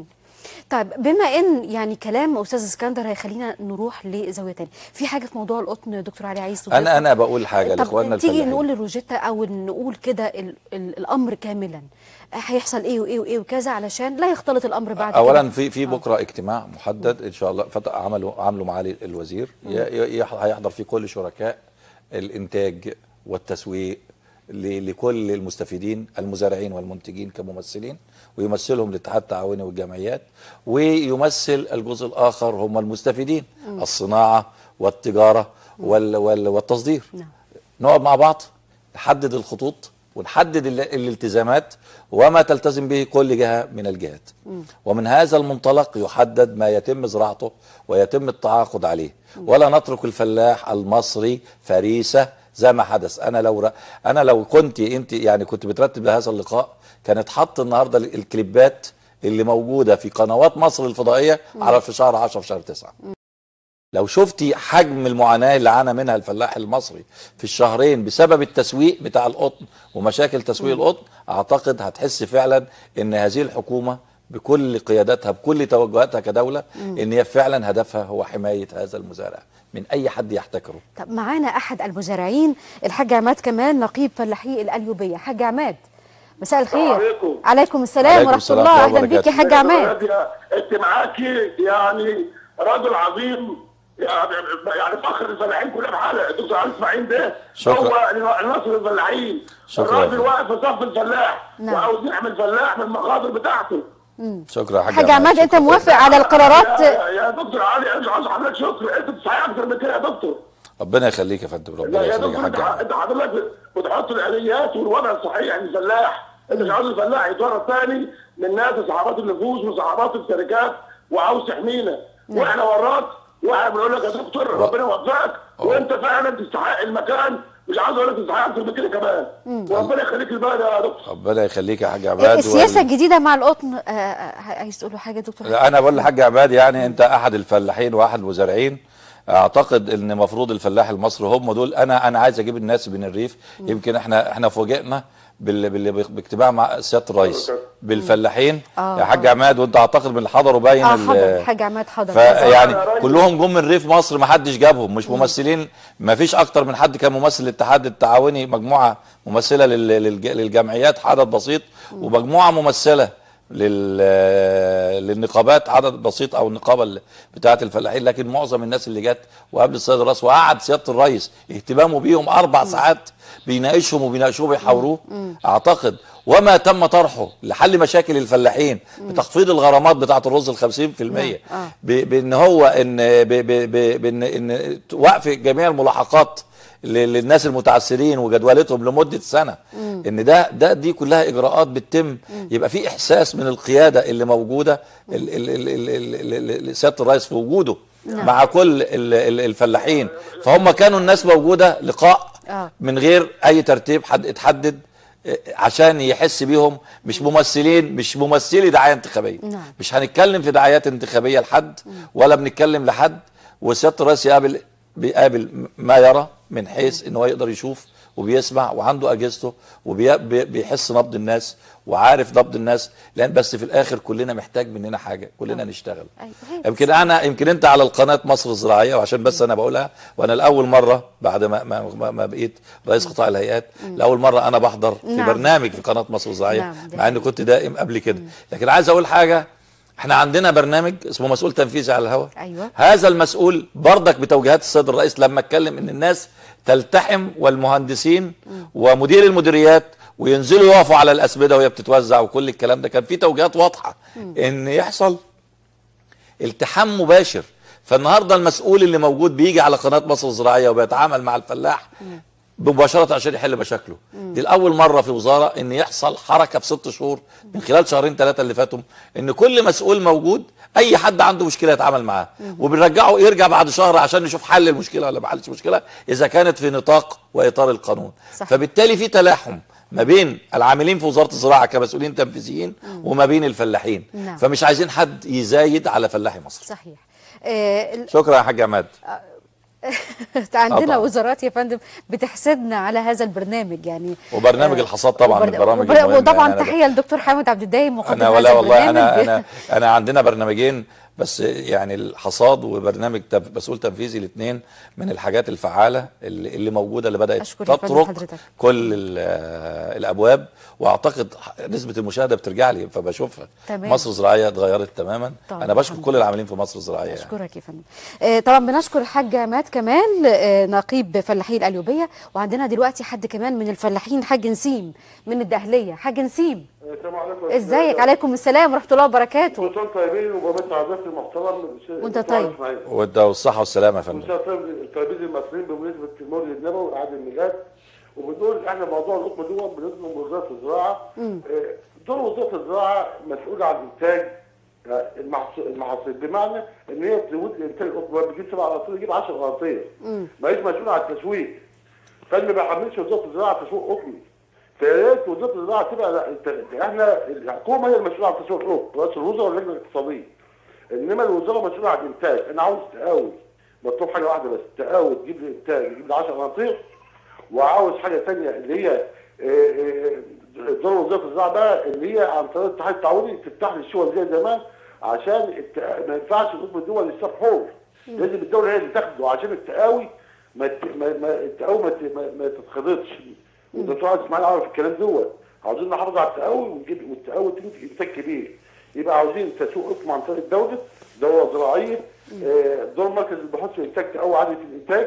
طيب بما ان يعني كلام استاذ اسكندر هيخلينا نروح لزاويه تانية في حاجه في موضوع القطن دكتور علي عايز تضيفها؟ انا انا بقول حاجه طب لاخواننا تيجي الفلاحين نقول لروجيتا او نقول كده ال ال الامر كاملا هيحصل ايه وايه وايه وكذا علشان لا يختلط الامر بعد اولا كده في في بكره اجتماع محدد ان شاء الله فت- عملوا عملوا معالي الوزير ي- ي- يح- هيحضر فيه كل شركاء الانتاج والتسويق ل- لكل المستفيدين المزارعين والمنتجين كممثلين ويمثلهم الاتحاد التعاوني والجمعيات ويمثل الجزء الاخر هم المستفيدين الصناعه والتجاره وال وال والتصدير نعم. نقعد مع بعض نحدد الخطوط ونحدد ال- الالتزامات وما تلتزم به كل جهة من الجهات ومن هذا المنطلق يحدد ما يتم زراعته ويتم التعاقد عليه ولا نترك الفلاح المصري فريسة زي ما حدث انا لو ر... انا لو كنت انت يعني كنت بترتب لهذا اللقاء كانت حط النهارده ال- الكليبات اللي موجوده في قنوات مصر الفضائيه على في شهر 10 في شهر 9 لو شفتي حجم المعاناه اللي عانى منها الفلاح المصري في الشهرين بسبب التسويق بتاع القطن ومشاكل تسويق القطن اعتقد هتحس فعلا ان هذه الحكومه بكل قياداتها بكل توجهاتها كدوله ان هي فعلا هدفها هو حمايه هذا المزارع من اي حد يحتكره طب معانا احد المزارعين الحاج عماد كمال نقيب فلاحي القليوبيه حاج عماد مساء الخير عليكم. عليكم السلام عليكم ورحمه السلام الله ورحمة اهلا الله بيك يا حاج عماد انت معاكي يعني رجل عظيم يعني يعني فخر الفلاحين كلها بحالها الدكتور علي اسماعيل ده شكرا. هو نصر الفلاحين شكرا. الراجل واقف في صف الفلاح نعم. وعاوز يعمل فلاح من المخاطر بتاعته شكرا يا حاج حاج عماد انت شكراً. موافق على القرارات يا, يا دكتور علي انا عاوز حضرتك شكر انت تصحي اكتر من كده يا دكتور ربنا يخليك يا فندم لا ربنا يا يخليك يا دكتور حاج انت عماد انت حضرتك بتحط الاليات والوضع الصحيح للفلاح انت مش عاوز الفلاح يتورط تاني من ناس صحابات النفوس وصحابات الشركات وعاوز تحمينا واحنا وراك واحنا بنقول لك يا دكتور ربنا يوفقك وانت فعلا تستحق المكان مش عاوز اقول لك تستحق اكتر من كده كمان وربنا يخليك البلد يا دكتور ربنا يخليك يا حاج عماد السياسه وال- الجديده مع القطن آه، آه، عايز تقولوا حاجه يا دكتور لا، انا بقول لحاج عماد يعني انت احد الفلاحين واحد المزارعين اعتقد ان المفروض الفلاح المصري هم دول انا انا عايز اجيب الناس من الريف يمكن احنا احنا فوجئنا بال بال باجتماع مع سياده الرئيس بالفلاحين آه، يا حاج آه. عماد وانت اعتقد من اللي حضروا باين اه ال- حضر الحاج عماد حضر فيعني يا راجل. كلهم جم من ريف مصر ما حدش جابهم مش ممثلين ما فيش اكتر من حد كان ممثل الاتحاد التعاوني مجموعه ممثله لل- للج- للجمعيات عدد بسيط ومجموعه ممثله لل للنقابات عدد بسيط او النقابه ال- بتاعه الفلاحين لكن معظم الناس اللي جت وقبل السيد الرئيس وقعد سياده الرئيس اهتمامه بيهم اربع ساعات بيناقشهم وبيناقشوه وبيحاوروه اعتقد وما تم طرحه لحل مشاكل الفلاحين بتخفيض الغرامات بتاعه الرز ال 50% آه. ب- بان هو ان ب- ب- ب- بان ان وقف جميع الملاحقات ل- للناس المتعثرين وجدولتهم لمده سنه ان ده ده دي كلها اجراءات بتتم يبقى في احساس من القياده اللي موجوده ال- ال- ال- ال- ال- ال- ال- سياده الرئيس في وجوده مع كل ال- ال- الفلاحين فهم كانوا الناس موجوده لقاء آه. من غير اي ترتيب حد اتحدد آه، عشان يحس بيهم مش ممثلين مش ممثلي دعايه انتخابيه نعم. مش هنتكلم في دعايات انتخابيه لحد ولا بنتكلم لحد وسياده الرئيس يقابل بيقابل ما يرى من حيث ان هو يقدر يشوف وبيسمع وعنده اجهزته وبيحس نبض الناس وعارف نبض الناس لان بس في الاخر كلنا محتاج مننا حاجه كلنا نشتغل أيوة، هي يمكن انا يمكن انت على القناه مصر الزراعيه وعشان بس انا بقولها وانا لاول مره بعد ما ما, ما- ما بقيت رئيس قطاع الهيئات لاول مره انا بحضر في نعم. برنامج في قناه مصر الزراعيه نعم، ده مع اني كنت دائم قبل كده لكن عايز اقول حاجه احنا عندنا برنامج اسمه مسؤول تنفيذي على الهواء أيوة. هذا المسؤول برضك بتوجيهات السيد الرئيس لما اتكلم ان الناس تلتحم والمهندسين ومدير المديريات وينزلوا يقفوا على الاسمده وهي بتتوزع وكل الكلام ده كان في توجيهات واضحه ان يحصل التحام مباشر فالنهارده المسؤول اللي موجود بيجي على قناه مصر الزراعيه وبيتعامل مع الفلاح مباشره عشان يحل مشاكله دي الاول مره في وزاره ان يحصل حركه في ست شهور من خلال شهرين ثلاثه اللي فاتوا ان كل مسؤول موجود اي حد عنده مشكله يتعامل معاه وبنرجعه يرجع بعد شهر عشان نشوف حل المشكله ولا ما حلش مشكله اذا كانت في نطاق واطار القانون صح. فبالتالي في تلاحم ما بين العاملين في وزاره الزراعه كمسؤولين تنفيذيين وما بين الفلاحين نعم. فمش عايزين حد يزايد على فلاحي مصر صحيح آه، ال- شكرا يا حاج عماد عندنا طبعا. وزارات يا فندم بتحسدنا على هذا البرنامج يعني وبرنامج آه، الحصاد طبعا وبر- من البرامج وبر- المهمة. وطبعا يعني أنا ب- تحيه للدكتور حامد عبد الدايم مقدم انا هذا ولا والله انا البرنامج. انا انا عندنا برنامجين بس يعني الحصاد وبرنامج تف- مسؤول تنفيذي الاثنين من الحاجات الفعاله اللي, اللي موجوده اللي بدات أشكر يا فندم تطرق حضرتك. كل ال- آه، الابواب واعتقد نسبه المشاهده بترجع لي فبشوفها تمام. مصر الزراعيه اتغيرت تماما طبعا، انا بشكر الحمد كل لله. العاملين في مصر الزراعيه يعني. اشكرك يا فندم آه، طبعا بنشكر الحاج عماد كمال آه، نقيب فلاحي القليوبيه وعندنا دلوقتي حد كمان من الفلاحين حاج نسيم من الدهليه حاج نسيم السلام عليكم ازيك عليكم السلام ورحمه الله وبركاته كل سنه طيبين وبس عزيزي المحترم وانت طيب. وانت والصحه والسلامه يا فندم كل سنه طيب طيبين المصريين بمناسبه المولد النبوي وعيد الميلاد وبنقول احنا موضوع القطن دول بنظلم وزاره الزراعه آه، دور وزاره الزراعه مسؤوله عن انتاج آه، المحصول المحاصيل بمعنى ان هي تزود انتاج القطن هو بيجيب سبع قراطير يجيب 10 قراطير ما هيش مسؤول عن التسويق فاللي ما بيحملش وزاره الزراعه تسويق قطني فيا ريت وزاره الزراعه تبقى لا، انت- احنا الحكومه هي المسؤوله عن تسويق القطن رئيس الوزراء واللجنه الاقتصاديه انما الوزاره مسؤوله عن الانتاج انا عاوز تقاوي مطلوب حاجه واحده بس تقاوي تجيب لي انتاج يجيب لي 10 قناطير وعاوز حاجه ثانيه اللي هي آه، آه، دور وزاره الزراعه بقى اللي هي عن طريق الاتحاد التعاوني تفتح لي الشغل زي زمان عشان الت- ما ينفعش القطب الدول يصاب حور لازم الدوله هي اللي تاخده عشان التقاوي ما ت- ما ما- التقاوي ما ت- ما- ما تتخضطش والدكتور عايز اسماعيل عارف الكلام دوت عاوزين نحافظ على التقاوي ونجيب والتقاوي تنتج انتاج كبير يبقى عاوزين تسويق قطن عن طريق الدوله دوله زراعيه آه، دور مركز البحوث في انتاج تقوي عاليه الانتاج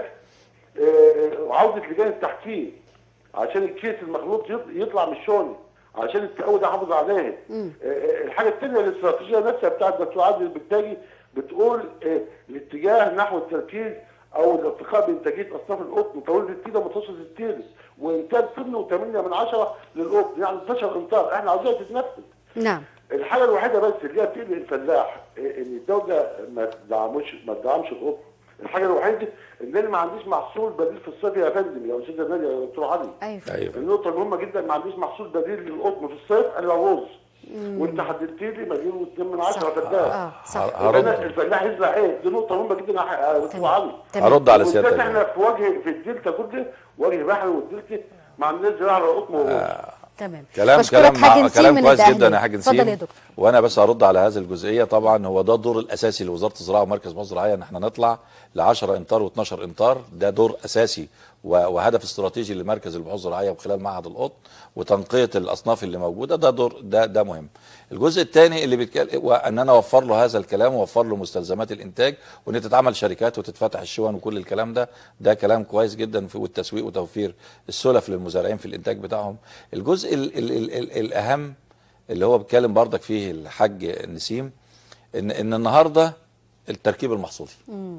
آه، وعوده لجان التحكيم عشان الكيس المخلوط يط- يطلع من الشوني عشان التقوي ده حافظ عليه آه، آه، الحاجه الثانيه الاستراتيجيه نفسها بتاعت الدكتور عادل البكتاجي بتقول آه، الاتجاه نحو التركيز او الارتقاء بانتاجيه اصناف القطن طويله التيله ومتوسط التيل وانتاج طن و8 من عشرة للقطن يعني 12 امتار احنا عاوزينها تتنفذ نعم الحاجه الوحيده بس اللي هي بتقلق الفلاح إيه، ان الدوله ما تدعموش ما تدعمش القطن الحاجه الوحيده ان انا ما عنديش محصول بديل في الصيف يا فندم يا استاذ نادي يا دكتور علي ايوه ايوه النقطه المهمه جدا ما عنديش محصول بديل للقطن في الصيف الا الرز وانت حددت لي مليون واثنين من عشره صح. فدان اه صح هرد. يبقى أنا الفلاح يزرع ايه؟ دي نقطه مهمه جدا يا دكتور علي تمام. هرد على وبالذات سيادتك احنا في وجه في الدلتا كله وجه بحري والدلتا ما عندناش زراعه للقطن والرز تمام كلام بشكرك كلام حاج مع نسيم كلام من كويس الدهلية. جدا يا حاج اتفضل نسيم يا دكتور وانا بس هرد على هذه الجزئيه طبعا هو ده الدور الاساسي لوزاره الزراعه ومركز مصر الزراعيه ان احنا نطلع ل 10 امتار و12 امتار ده دور اساسي و- وهدف استراتيجي لمركز البحوث الزراعيه وخلال معهد القطن وتنقيه الاصناف اللي موجوده ده دور ده ده مهم. الجزء الثاني اللي بيتكلم وان انا اوفر له هذا الكلام واوفر له مستلزمات الانتاج وان تتعمل شركات وتتفتح الشون وكل الكلام ده ده كلام كويس جدا في والتسويق وتوفير السلف للمزارعين في الانتاج بتاعهم. الجزء ال ال ال ال الاهم اللي هو بيتكلم بردك فيه الحاج نسيم ان ان النهارده التركيب المحصولي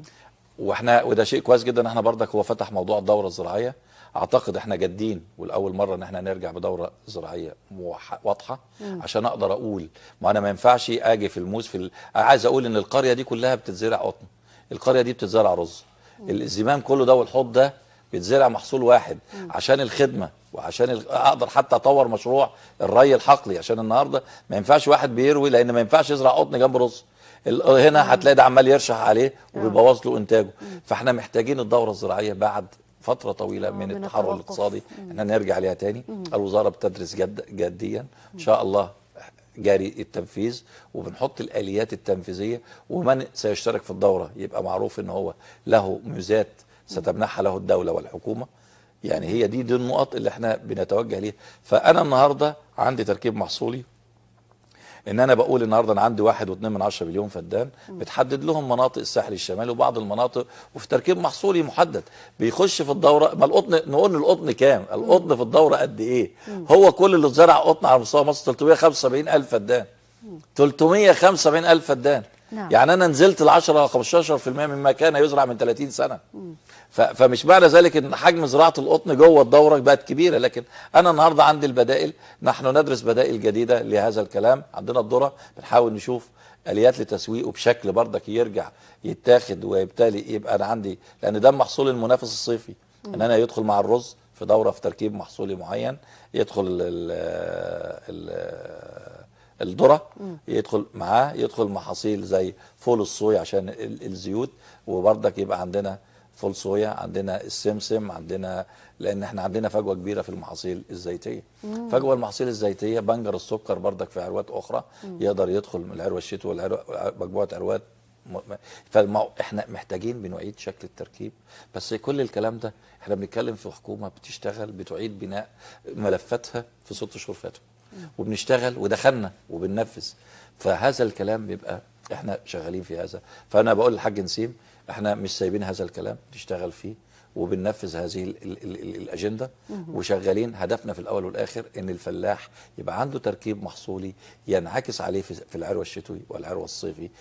واحنا وده شيء كويس جدا ان احنا بردك هو فتح موضوع الدوره الزراعيه اعتقد احنا جادين والاول مره ان احنا نرجع بدوره زراعيه موح- واضحه عشان اقدر اقول ما انا ما ينفعش اجي في الموز في ال... عايز اقول ان القريه دي كلها بتتزرع قطن القريه دي بتتزرع رز الزمام كله ده والحوض ده بيتزرع محصول واحد عشان الخدمه وعشان ال- اقدر حتى اطور مشروع الري الحقلي عشان النهارده ما ينفعش واحد بيروي لان ما ينفعش يزرع قطن جنب رز ال- هنا هتلاقي ده عمال يرشح عليه وبيبوظ له انتاجه فاحنا محتاجين الدوره الزراعيه بعد فتره طويله من من التحرر التوقف. الاقتصادي احنا نرجع عليها تاني الوزاره بتدرس جد جديا ان شاء الله جاري التنفيذ وبنحط الاليات التنفيذيه ومن سيشترك في الدوره يبقى معروف ان هو له ميزات ستمنحها له الدوله والحكومه يعني هي دي دي النقط اللي احنا بنتوجه ليها فانا النهارده عندي تركيب محصولي ان انا بقول النهارده انا عندي واحد واثنين من عشرة مليون فدان بتحدد لهم مناطق الساحل الشمالي وبعض المناطق وفي تركيب محصولي محدد بيخش في الدوره ما القطن نقول القطن كام القطن في الدوره قد ايه هو كل اللي اتزرع قطن على مستوى مصر 375 الف فدان 375 الف فدان نعم. يعني انا نزلت ل 10 15% مما كان يزرع من 30 سنه ف- فمش معنى ذلك ان حجم زراعه القطن جوه الدوره بقت كبيره لكن انا النهارده عندي البدائل نحن ندرس بدائل جديده لهذا الكلام عندنا الذره بنحاول نشوف اليات لتسويقه بشكل بردك يرجع يتاخد وبالتالي يبقى انا عندي لان ده محصول المنافس الصيفي ان انا يدخل مع الرز في دوره في تركيب محصولي معين يدخل ال ال الذره يدخل معاه يدخل محاصيل زي فول الصويا عشان ال- الزيوت وبرضك يبقى عندنا فول صويا عندنا السمسم عندنا لان احنا عندنا فجوه كبيره في المحاصيل الزيتيه فجوه المحاصيل الزيتيه بنجر السكر بردك في عروات اخرى يقدر يدخل من العروه الشتوي والعروه مجموعه عروات فاحنا محتاجين بنعيد شكل التركيب بس كل الكلام ده احنا بنتكلم في حكومه بتشتغل بتعيد بناء ملفاتها في ست شهور فاتوا وبنشتغل ودخلنا وبننفذ فهذا الكلام بيبقى احنا شغالين في هذا فانا بقول للحاج نسيم احنا مش سايبين هذا الكلام نشتغل فيه وبننفذ هذه ال ال ال ال الاجنده وشغالين هدفنا في الاول والاخر ان الفلاح يبقى عنده تركيب محصولي ينعكس عليه في, في العروه الشتوي والعروه الصيفي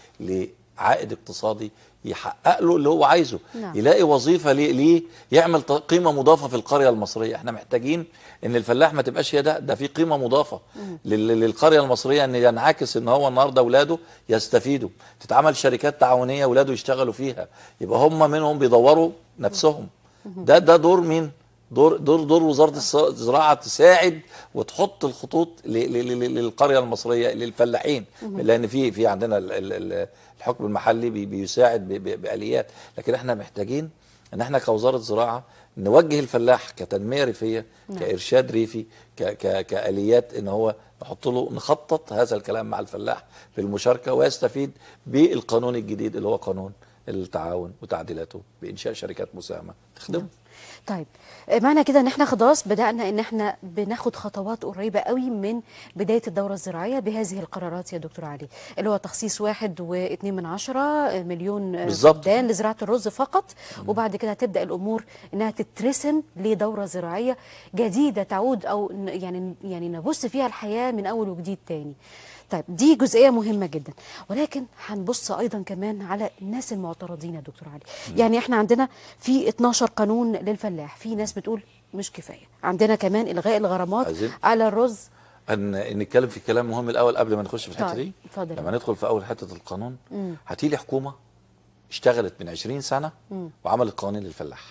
لعائد اقتصادي يحقق له اللي هو عايزه نعم. يلاقي وظيفه ليه, ليه يعمل ط- قيمه مضافه في القريه المصريه احنا محتاجين ان الفلاح ما تبقاش هي ده ده في قيمه مضافه لل- للقريه المصريه ان ينعكس ان هو النهارده اولاده يستفيدوا تتعمل شركات تعاونيه اولاده يشتغلوا فيها يبقى هم منهم بيدوروا نفسهم ده ده دور مين دور دور دور وزاره الص- الزراعه تساعد وتحط الخطوط ل- ل- ل- للقريه المصريه للفلاحين لان في في عندنا ال- ال- ال- الحكم المحلي بي- بيساعد ب- ب- باليات لكن احنا محتاجين ان احنا كوزاره زراعه نوجه الفلاح كتنميه ريفيه كارشاد ريفي ك ك كاليات ان هو نحط له نخطط هذا الكلام مع الفلاح في المشاركه ويستفيد بالقانون الجديد اللي هو قانون التعاون وتعديلاته بانشاء شركات مساهمه تخدمه طيب آه، معنى كده ان احنا خلاص بدأنا ان احنا بناخد خطوات قريبة قوي من بداية الدورة الزراعية بهذه القرارات يا دكتور علي اللي هو تخصيص واحد واتنين من عشرة مليون آه، بالظبط. فدان لزراعة الرز فقط وبعد كده هتبدأ الأمور انها تترسم لدورة زراعية جديدة تعود او ن- يعني يعني نبص فيها الحياة من اول وجديد تاني طيب دي جزئية مهمة جدا ولكن هنبص أيضا كمان على الناس المعترضين يا دكتور علي يعني احنا عندنا في 12 قانون للفلاح في ناس بتقول مش كفاية عندنا كمان إلغاء الغرامات عايزين- على الرز ان إن نتكلم في كلام مهم الاول قبل ما نخش في الحته طيب، دي اتفضل. لما ندخل في اول حته القانون هتيجي حكومه اشتغلت من 20 سنه وعملت قوانين للفلاح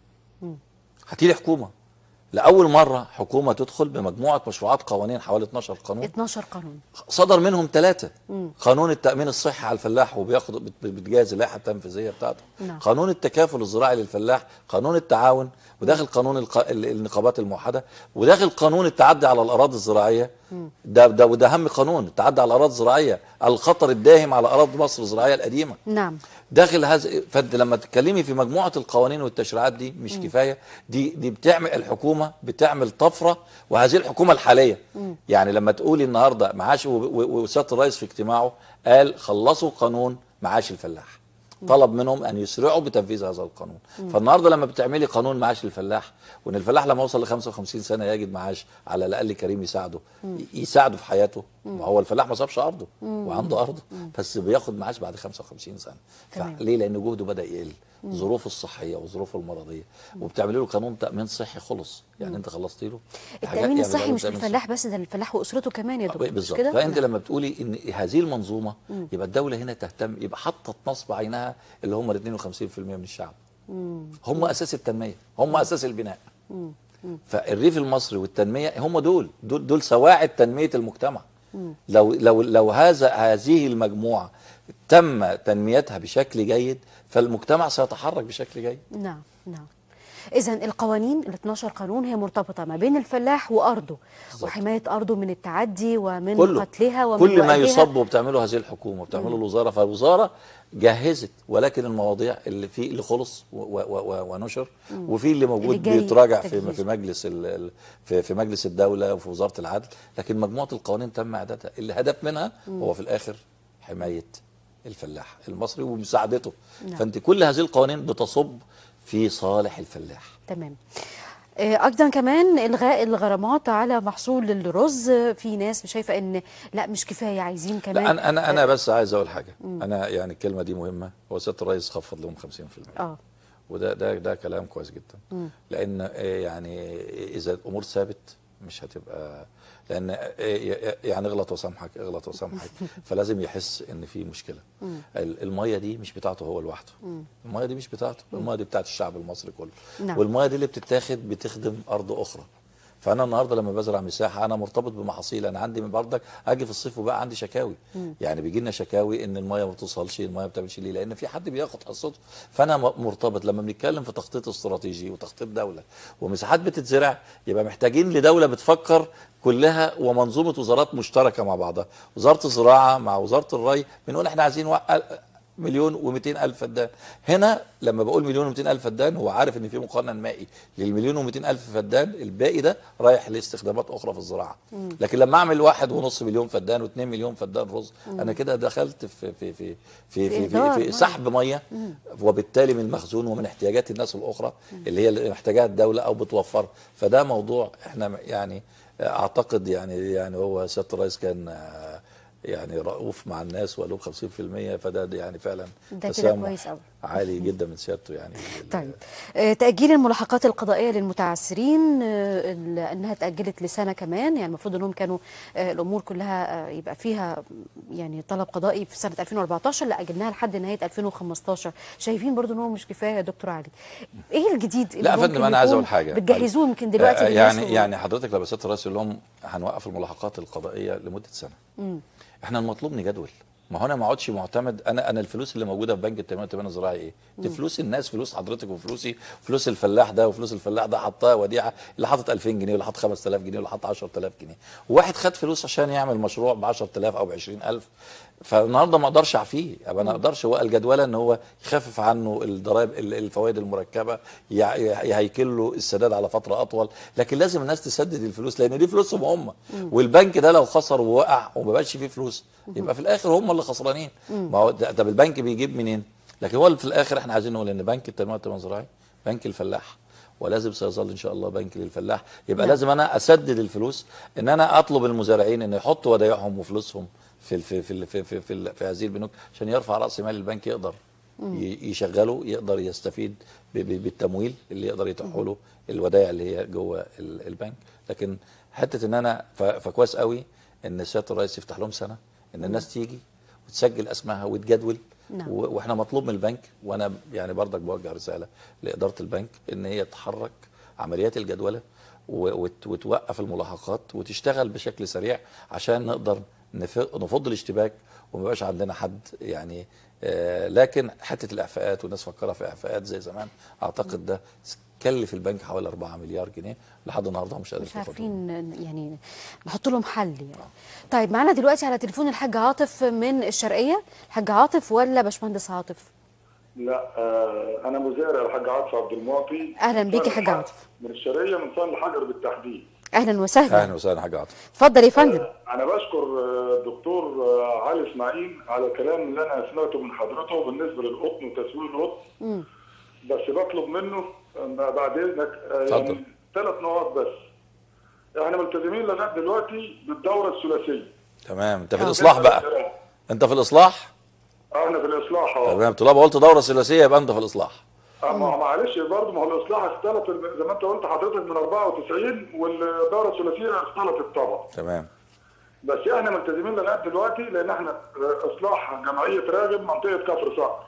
هتيجي حكومه لاول مره حكومه تدخل بمجموعه مشروعات قوانين حوالي 12 قانون 12 قانون صدر منهم ثلاثة قانون التأمين الصحي على الفلاح وبياخد بت- بتجهز اللائحة التنفيذية بتاعته نعم. قانون التكافل الزراعي للفلاح قانون التعاون وداخل قانون الق... ال- النقابات الموحدة وداخل قانون التعدي على الأراضي الزراعية ده ده وده أهم قانون التعدي على الأراضي الزراعية الخطر الداهم على أراضي مصر الزراعية القديمة نعم داخل هذا فانت لما تتكلمي في مجموعه القوانين والتشريعات دي مش كفايه دي دي بتعمل الحكومه بتعمل طفره وهذه الحكومه الحاليه يعني لما تقولي النهارده معاش و- و- وسياده الرئيس في اجتماعه قال خلصوا قانون معاش الفلاح طلب منهم ان يسرعوا بتنفيذ هذا القانون فالنهارده لما بتعملي قانون معاش للفلاح وان الفلاح لما يوصل ل 55 سنه يجد معاش على الاقل كريم يساعده يساعده في حياته ما هو الفلاح ما سابش ارضه وعنده ارضه بس بياخد معاش بعد 55 سنه تمام. فليه لان جهده بدا يقل ظروفه الصحيه وظروفه المرضيه وبتعملي له قانون تامين صحي خلص يعني انت خلصتي له حاجات- التأمين يعني الصحي بتعملوا مش تأمين للفلاح بس ده للفلاح وأسرته كمان يا دكتور مش بالظبط كده؟ فانت نعم. لما بتقولي ان هذه المنظومه يبقى الدوله هنا تهتم يبقى حطت نصب عينها اللي هم ال 52% من الشعب هم اساس التنميه هم اساس البناء فالريف المصري والتنميه هم دول دول, دول سواعد تنميه المجتمع لو لو لو هذا هذه المجموعه تم تنميتها بشكل جيد فالمجتمع سيتحرك بشكل جيد نعم نعم إذا القوانين ال 12 قانون هي مرتبطة ما بين الفلاح وأرضه بالظبط. وحماية أرضه من التعدي ومن كله قتلها ومن كل ما وقتها. يصب وبتعمله هذه الحكومه وبتعمله الوزاره فالوزاره جهزت ولكن المواضيع اللي في اللي خلص و و و ونشر وفي اللي موجود اللي جاي بيتراجع في تجهيزه. في مجلس ال- ال- في في مجلس الدوله وفي وزاره العدل لكن مجموعه القوانين تم اعدادها الهدف منها هو في الاخر حمايه الفلاح المصري ومساعدته نعم. فانت كل هذه القوانين بتصب في صالح الفلاح تمام آه، ايضا كمان الغاء الغرامات على محصول الرز في ناس شايفه ان لا مش كفايه عايزين كمان لا انا انا انا بس عايز اقول حاجه انا يعني الكلمه دي مهمه هو سياده الرئيس خفض لهم 50% اه وده ده ده كلام كويس جدا لان آه، يعني اذا الامور ثابت مش هتبقى لان آه، يعني اغلط وسامحك اغلط وسامحك فلازم يحس ان في مشكله ال- الميه دي مش بتاعته هو لوحده الميه دي مش بتاعته الميه دي بتاعت الشعب المصري كله نعم. والميه دي اللي بتتاخد بتخدم ارض اخرى فانا النهارده لما بزرع مساحه انا مرتبط بمحاصيل انا عندي من بردك اجي في الصيف وبقى عندي شكاوي يعني بيجي لنا شكاوي ان الميه ما بتوصلش الميه ما بتعملش ليه لان في حد بياخد حصته فانا م- مرتبط لما بنتكلم في تخطيط استراتيجي وتخطيط دوله ومساحات بتتزرع يبقى محتاجين لدوله بتفكر كلها ومنظومه وزارات مشتركه مع بعضها وزاره الزراعه مع وزاره الري بنقول احنا عايزين وق- مليون و200 الف فدان هنا لما بقول مليون و200 الف فدان هو عارف ان في مقنن مائي للمليون و200 الف فدان الباقي ده رايح لاستخدامات اخرى في الزراعه لكن لما اعمل واحد ونص مليون فدان و2 مليون فدان رز انا كده دخلت في في في في في, إهدار في, مية. في سحب ميه وبالتالي من المخزون ومن احتياجات الناس الاخرى اللي هي اللي محتاجاها الدوله او بتوفرها فده موضوع احنا يعني اعتقد يعني يعني هو سياده الرئيس كان آه، يعني رؤوف مع الناس وقال لهم 50% فده ده يعني فعلا ده كده تسامح كويس أوي. عالي جدا من سيادته يعني طيب آه، تأجيل الملاحقات القضائية للمتعسرين آه، ال- أنها تأجلت لسنة كمان يعني المفروض أنهم كانوا آه، الأمور كلها آه، يبقى فيها يعني طلب قضائي في سنة 2014 لا أجلناها لحد نهاية 2015 شايفين برضو أنه مش كفاية يا دكتور علي إيه الجديد اللي لا يا ممكن فندم انا عايز يكون اقول حاجه بتجهزوه يمكن دلوقتي آه، للناس يعني و- يعني حضرتك لما سياده الرئيس يقول لهم هنوقف الملاحقات القضائيه لمده سنه احنا المطلوب نجدول ما هو انا ما اقعدش معتمد انا انا الفلوس اللي موجوده في بنك التنميه والتنميه الزراعي ايه؟ دي فلوس الناس فلوس حضرتك وفلوسي فلوس الفلاح ده وفلوس الفلاح ده حطها وديعه اللي حاطط 2000 جنيه واللي حاطط 5000 جنيه واللي حاطط 10000 جنيه وواحد خد فلوس عشان يعمل مشروع ب 10000 او ب 20000 فالنهارده ما اقدرش اعفيه ابقى انا اقدرش هو الجدوله ان هو يخفف عنه الضرائب ال- الفوائد المركبه يع- يهيكل له السداد على فتره اطول لكن لازم الناس تسدد الفلوس لان دي فلوسهم هم والبنك ده لو خسر ووقع وما بقاش فيه فلوس يبقى في الاخر هم اللي خسرانين ما هو ده- طب البنك بيجيب منين لكن هو في الاخر احنا عايزين نقول ان بنك التنميه والتنميه الزراعي بنك الفلاح ولازم سيظل ان شاء الله بنك للفلاح يبقى نعم. لازم انا اسدد الفلوس ان انا اطلب المزارعين ان يحطوا ودائعهم وفلوسهم في في في في في, في, في هذه البنوك عشان يرفع راس مال البنك يقدر ي- يشغله يقدر يستفيد ب- ب- بالتمويل اللي يقدر يتيحه له الودائع اللي هي جوه ال- البنك لكن حته ان انا ف- فكويس قوي ان سياده الرئيس يفتح لهم سنه ان الناس تيجي وتسجل اسمها وتجدول نعم. و- واحنا مطلوب من البنك وانا يعني برضك بوجه رساله لاداره البنك ان هي تحرك عمليات الجدوله و- وت- وتوقف الملاحقات وتشتغل بشكل سريع عشان نقدر نف- نفض الاشتباك وما يبقاش عندنا حد يعني آه لكن حته الاعفاءات والناس فكرها في اعفاءات زي زمان اعتقد ده كلف البنك حوالي 4 مليار جنيه لحد النهارده مش قادر مش ياخدهم. عارفين يعني نحط لهم حل يعني طيب معانا دلوقتي على تليفون الحاج عاطف من الشرقية الحاج عاطف ولا باشمهندس عاطف لا آه انا مزارع الحاج عاطف عبد المعطي أهلاً بيك يا من حاج صن- عاطف. من الشرقيه من صن الحجر بالتحديد أهلا وسهلا اهلا وسهلا حاجه عاطف اتفضل يا فندم آه انا بشكر آه، الدكتور آه، علي اسماعيل على الكلام اللي انا سمعته من حضرته بالنسبه للقطن وتسويق القطن بس بطلب منه آه، بعد اذنك آه، اتفضل. يعني ثلاث نقاط بس احنا ملتزمين لغايه دلوقتي بالدوره الثلاثيه تمام انت في آه. الاصلاح بقى انت في الاصلاح احنا في الاصلاح اه تمام طالما قلت دوره ثلاثيه يبقى انت في الاصلاح آه، ما معلش برضه ما هو الاصلاح اختلط زي ما انت قلت حضرتك من 94 والدوره الثلاثيه اختلطت طبعا تمام بس احنا ملتزمين لغايه دلوقتي لان احنا آه، اصلاح جمعيه راغب منطقه كفر صقر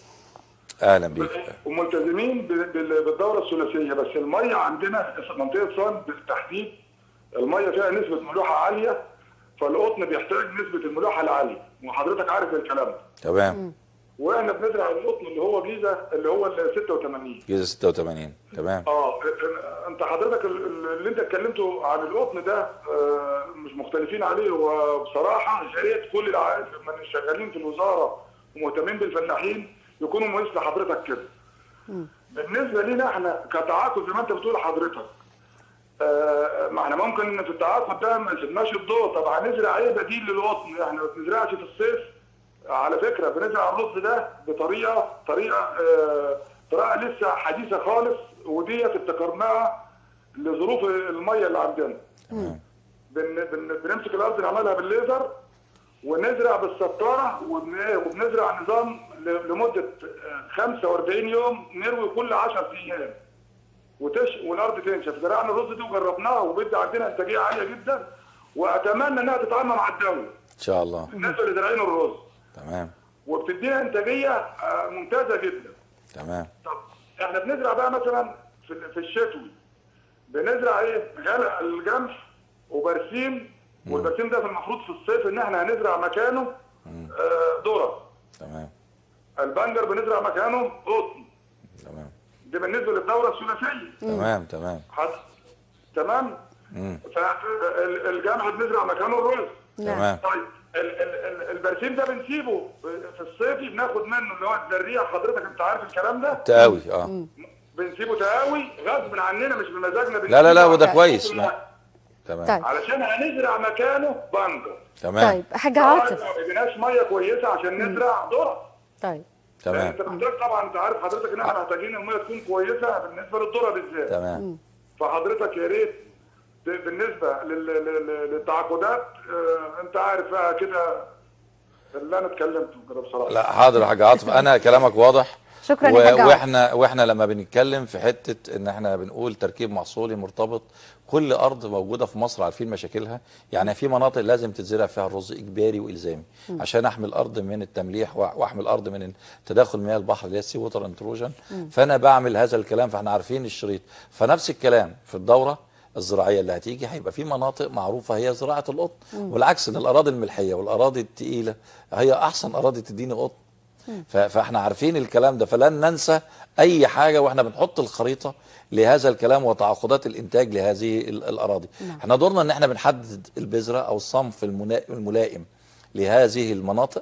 اهلا بيك وملتزمين بال- بال- بالدوره الثلاثيه بس الميه عندنا في منطقه صن بالتحديد الميه فيها نسبه ملوحه عاليه فالقطن بيحتاج نسبه الملوحه العاليه وحضرتك عارف الكلام ده تمام واحنا بنزرع القطن اللي هو جيزه اللي هو ال 86 جيزه 86 تمام اه انت حضرتك ال- ال- اللي انت اتكلمته عن القطن ده آه، مش مختلفين عليه وبصراحه يا ريت كل الع- من الشغالين في الوزاره ومهتمين بالفلاحين يكونوا مثل حضرتك كده. بالنسبه لينا احنا كتعاقد زي ما انت بتقول حضرتك آه، ما احنا ممكن في التعاقد ده ما نسيبناش الضوء طب هنزرع ايه بديل للقطن احنا ما بنزرعش في الصيف على فكره بنزرع الرز ده بطريقه طريقه آه، طريقه لسه حديثه خالص وديت ابتكرناها لظروف الميه اللي عندنا تمام بن بن بنمسك الارض نعملها بالليزر ونزرع بالسطاره وبن- وبنزرع نظام ل- لمده آه، 45 يوم نروي كل 10 ايام وتش والارض تنشف زرعنا الرز دي وجربناها وبيدي عندنا انتاجيه عاليه جدا واتمنى انها تتعامل مع الدوله ان شاء الله الناس اللي زارعين الرز تمام وبتدينا انتاجيه آه، ممتازه جدا تمام طب احنا بنزرع بقى مثلا في في الشتوي بنزرع ايه؟ غلق الجمح وبرسيم والبرسيم ده في المفروض في الصيف ان احنا هنزرع مكانه آه، ذره تمام البنجر بنزرع مكانه قطن تمام دي بالنسبه للدوره الثلاثيه تمام تمام حد تمام مم. فالجمح بنزرع مكانه الرز نعم. تمام طيب ال- ال- ال- البرسيم ده بنسيبه في الصيفي بناخد منه اللي هو الزريع حضرتك انت عارف الكلام ده تقاوي اه بنسيبه تقاوي غصب عننا مش بمزاجنا لا لا لا بنسيبه وده عشان كويس ناكل ما. تمام طيب علشان هنزرع مكانه بنجر تمام طيب حاجة عاطف ما بيجيناش ميه كويسه عشان نزرع ذره طيب لأن تمام انت محتاج طبعا انت عارف حضرتك ان احنا محتاجين الميه تكون كويسه بالنسبه للذره بالذات تمام فحضرتك يا ريت ب- بالنسبه لل- لل- للتعاقدات آه، انت عارف بقى كده اللي انا اتكلمته كده بصراحه لا حاضر يا حاج عاطف انا كلامك واضح شكرا و- يا حاج عاطف. واحنا واحنا لما بنتكلم في حته ان احنا بنقول تركيب محصولي مرتبط كل ارض موجوده في مصر عارفين مشاكلها يعني في مناطق لازم تتزرع فيها الرز اجباري والزامي عشان احمي الارض من التمليح وأ- واحمي الارض من تداخل مياه البحر اللي هي السي ووتر انتروجن فانا بعمل هذا الكلام فاحنا عارفين الشريط فنفس الكلام في الدوره الزراعيه اللي هتيجي هيبقى في مناطق معروفه هي زراعه القطن والعكس ان الاراضي الملحيه والاراضي الثقيله هي احسن اراضي تديني قطن ف- فاحنا عارفين الكلام ده فلن ننسى اي حاجه واحنا بنحط الخريطه لهذا الكلام وتعاقدات الانتاج لهذه ال- الاراضي نعم. احنا دورنا ان احنا بنحدد البذره او الصنف المنا- الملائم لهذه المناطق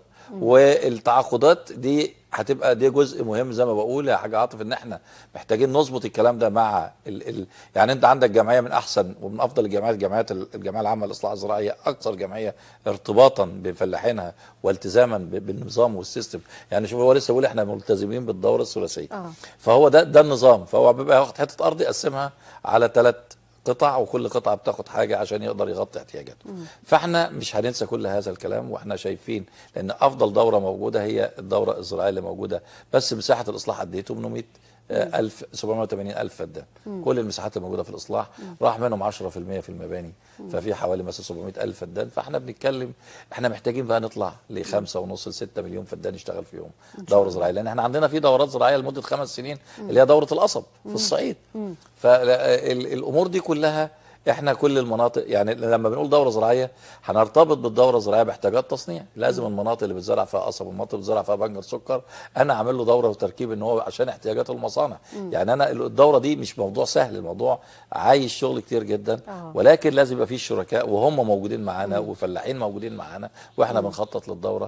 والتعاقدات دي هتبقى دي جزء مهم زي ما بقول يا حاج عاطف ان احنا محتاجين نظبط الكلام ده مع ال ال يعني انت عندك جمعيه من احسن ومن افضل الجمعيات جمعيات ال- الجمعيه العامه للاصلاح الزراعيه اكثر جمعيه ارتباطا بفلاحينها والتزاما ب- بالنظام والسيستم يعني شوف هو لسه بيقول احنا ملتزمين بالدوره الثلاثيه آه. فهو ده ده النظام فهو بيبقى واخد حته ارض يقسمها على ثلاث قطع وكل قطعه بتاخد حاجه عشان يقدر يغطي احتياجاته فاحنا مش هننسى كل هذا الكلام واحنا شايفين لان افضل دوره موجوده هي الدوره الزراعيه اللي موجوده بس مساحه الاصلاح قد ايه 800 آه، ألف 780 ألف فدان كل المساحات الموجودة في الإصلاح راح منهم 10% في المباني ففي حوالي مثلا 700 ألف فدان فاحنا بنتكلم احنا محتاجين بقى نطلع لخمسة ونص لستة مليون فدان يشتغل فيهم دورة زراعية لأن احنا عندنا في دورات زراعية لمدة خمس سنين اللي هي دورة القصب في الصعيد فالأمور دي كلها احنا كل المناطق يعني لما بنقول دوره زراعيه هنرتبط بالدوره الزراعيه باحتياجات تصنيع لازم المناطق اللي بتزرع فيها قصب والمناطق اللي بتزرع فيها بنجر سكر انا عامل له دوره وتركيب ان هو عشان احتياجات المصانع يعني انا الدوره دي مش موضوع سهل الموضوع عايش شغل كتير جدا آه. ولكن لازم يبقى فيه الشركاء وهم موجودين معانا وفلاحين موجودين معانا واحنا بنخطط للدوره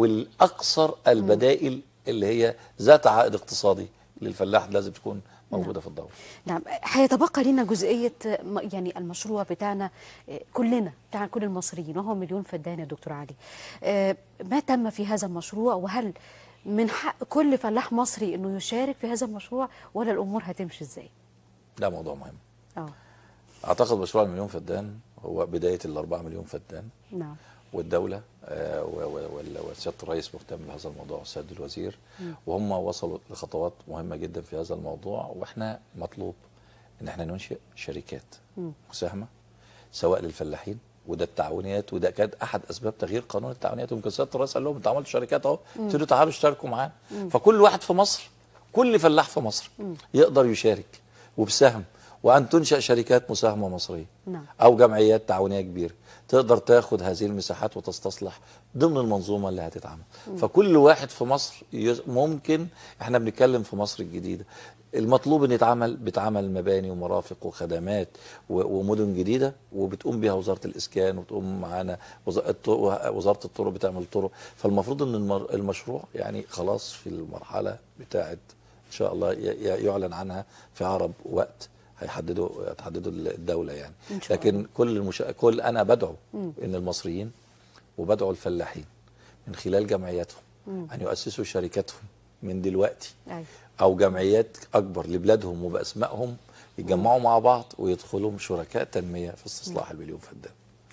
والاكثر البدائل اللي هي ذات عائد اقتصادي للفلاح لازم تكون موجوده في الدوره نعم هيتبقى لنا جزئية م- يعني المشروع بتاعنا آه، كلنا بتاع كل المصريين وهو مليون فدان يا دكتور علي آه، ما تم في هذا المشروع وهل من حق كل فلاح مصري انه يشارك في هذا المشروع ولا الامور هتمشي ازاي؟ ده موضوع مهم اه اعتقد مشروع المليون فدان هو بدايه الأربعة مليون فدان نعم والدوله آه، و- و- وال- وسياده الرئيس مهتم بهذا الموضوع وسياده الوزير وهم وصلوا لخطوات مهمه جدا في هذا الموضوع واحنا مطلوب ان احنا ننشئ شركات مساهمه سواء للفلاحين وده التعاونيات وده كان احد اسباب تغيير قانون التعاونيات ويمكن سياده الرئيس قال لهم انتوا عملتوا شركات اهو ابتدوا تعالوا اشتركوا معانا فكل واحد في مصر كل فلاح في مصر يقدر يشارك وبسهم وان تنشا شركات مساهمه مصريه نعم. او جمعيات تعاونيه كبيره تقدر تاخد هذه المساحات وتستصلح ضمن المنظومه اللي هتتعمل فكل واحد في مصر يز- ممكن احنا بنتكلم في مصر الجديده المطلوب ان يتعمل بتعمل مباني ومرافق وخدمات و- ومدن جديده وبتقوم بها وزاره الاسكان وتقوم معانا وز- الط- وزاره الطرق بتعمل طرق فالمفروض ان المر- المشروع يعني خلاص في المرحله بتاعه ان شاء الله ي- ي- يعلن عنها في اقرب وقت هيحددوا هتحددوا الدوله يعني إن شاء لكن كل المش... كل انا بدعو ان المصريين وبدعو الفلاحين من خلال جمعياتهم ان يؤسسوا شركاتهم من دلوقتي ايوه او جمعيات اكبر لبلادهم وباسمائهم يتجمعوا مع بعض ويدخلوا شركاء تنميه في استصلاح المليون فدان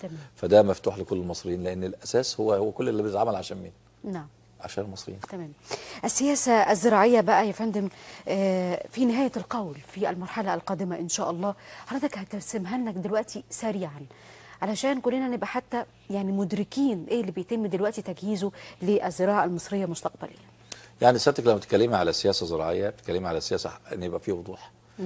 تمام. فده مفتوح لكل المصريين لان الاساس هو هو كل اللي بيتعمل عشان مين نعم عشان المصريين تمام السياسة الزراعية بقى يا فندم آه، في نهاية القول في المرحلة القادمة إن شاء الله حضرتك هترسمها لنا دلوقتي سريعا علشان كلنا نبقى حتى يعني مدركين ايه اللي بيتم دلوقتي تجهيزه للزراعة المصرية مستقبليا يعني سيادتك لما بتتكلمي على سياسه زراعيه بتتكلمي على سياسه ان يبقى في وضوح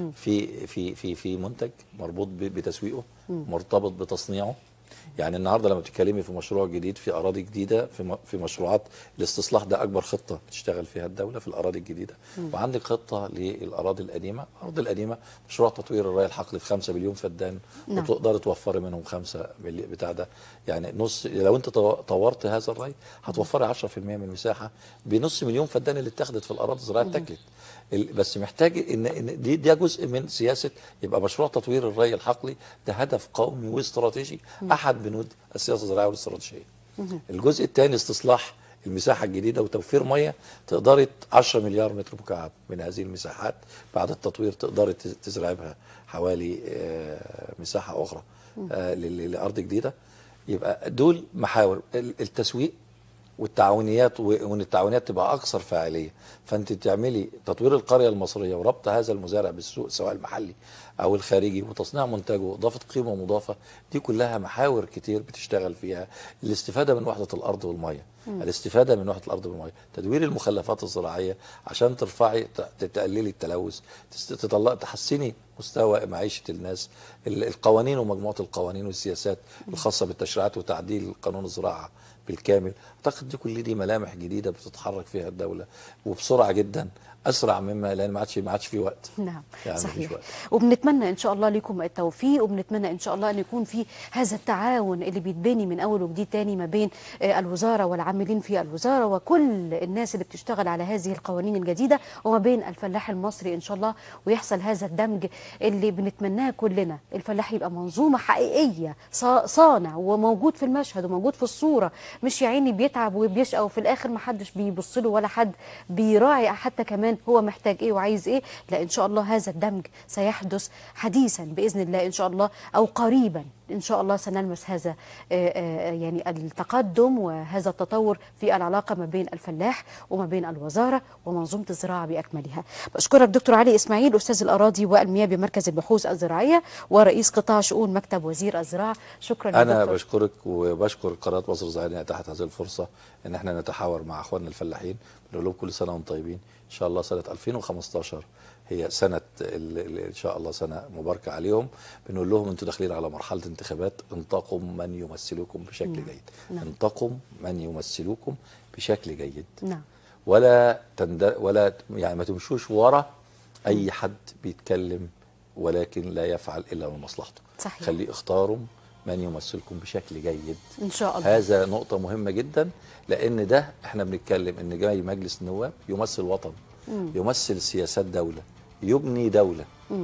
في في في في منتج مربوط ب- بتسويقه مرتبط بتصنيعه يعني النهارده لما بتتكلمي في مشروع جديد في اراضي جديده في م- في مشروعات الاستصلاح ده اكبر خطه بتشتغل فيها الدوله في الاراضي الجديده وعندك خطه للاراضي القديمه الاراضي القديمه مشروع تطوير الري الحقل في 5 مليون فدان نعم. وتقدر توفري منهم 5 مليون بتاع ده يعني نص لو انت طو- طورت هذا الري هتوفري 10% من المساحه بنص مليون فدان اللي اتخذت في الاراضي الزراعيه اتاكلت ال- بس محتاج ان ان دي ده جزء من سياسه يبقى مشروع تطوير الري الحقلي ده هدف قومي واستراتيجي احد بنود السياسه الزراعيه والاستراتيجيه. الجزء الثاني استصلاح المساحه الجديده وتوفير ميه تقدري 10 مليار متر مكعب من هذه المساحات بعد التطوير تقدري ت- تزرعي بها حوالي آه، مساحه اخرى آه، ل- لارض جديده يبقى دول محاور ال- التسويق والتعاونيات و- وان التعاونيات تبقى اكثر فاعليه فانت تعملي تطوير القريه المصريه وربط هذا المزارع بالسوق سواء المحلي او الخارجي وتصنيع منتجه واضافه قيمه مضافه دي كلها محاور كتير بتشتغل فيها الاستفاده من وحده الارض والميه الاستفاده من وحده الارض والميه تدوير المخلفات الزراعيه عشان ترفعي ت- تقللي التلوث تست- تطلع تحسني مستوى معيشه الناس ال- القوانين ومجموعه القوانين والسياسات الخاصه بالتشريعات وتعديل قانون الزراعه بالكامل اعتقد دي كل دي ملامح جديده بتتحرك فيها الدوله وبسرعه جدا اسرع مما لان ما عادش ما عادش في وقت نعم يعني مفيش صحيح وقت. وبنتمنى ان شاء الله لكم التوفيق وبنتمنى ان شاء الله ان يكون في هذا التعاون اللي بيتبني من اول وجديد تاني ما بين آه، الوزاره والعاملين في الوزاره وكل الناس اللي بتشتغل على هذه القوانين الجديده وما بين الفلاح المصري ان شاء الله ويحصل هذا الدمج اللي بنتمناه كلنا الفلاح يبقى منظومه حقيقيه صا- صانع وموجود في المشهد وموجود في الصوره مش يا عيني بيتعب وبيشقى وفي الاخر ما حدش بيبص له ولا حد بيراعي حتى كمان هو محتاج ايه وعايز ايه لا ان شاء الله هذا الدمج سيحدث حديثا باذن الله ان شاء الله او قريبا ان شاء الله سنلمس هذا آه، آه، يعني التقدم وهذا التطور في العلاقه ما بين الفلاح وما بين الوزاره ومنظومه الزراعه باكملها. بشكرك دكتور علي اسماعيل استاذ الاراضي والمياه بمركز البحوث الزراعيه ورئيس قطاع شؤون مكتب وزير الزراعه شكرا يا انا دكتور. بشكرك وبشكر قناه مصر الزراعيه انها اتاحت هذه الفرصه ان احنا نتحاور مع اخواننا الفلاحين بنقول لهم كل سنه وانتم طيبين ان شاء الله سنه 2015 هي سنه ال- ال- ان شاء الله سنه مباركه عليهم بنقول لهم انتم داخلين على مرحله انتخابات انتقوا من يمثلكم بشكل جيد انتقوا من يمثلكم بشكل جيد نعم ولا تند... ولا يعني ما تمشوش ورا اي حد بيتكلم ولكن لا يفعل الا لمصلحته صحيح. خليه اختاروا من يمثلكم بشكل جيد ان شاء الله هذا نقطة مهمة جدا لأن ده احنا بنتكلم إن جاي مجلس النواب يمثل وطن يمثل سياسات دولة يبني دولة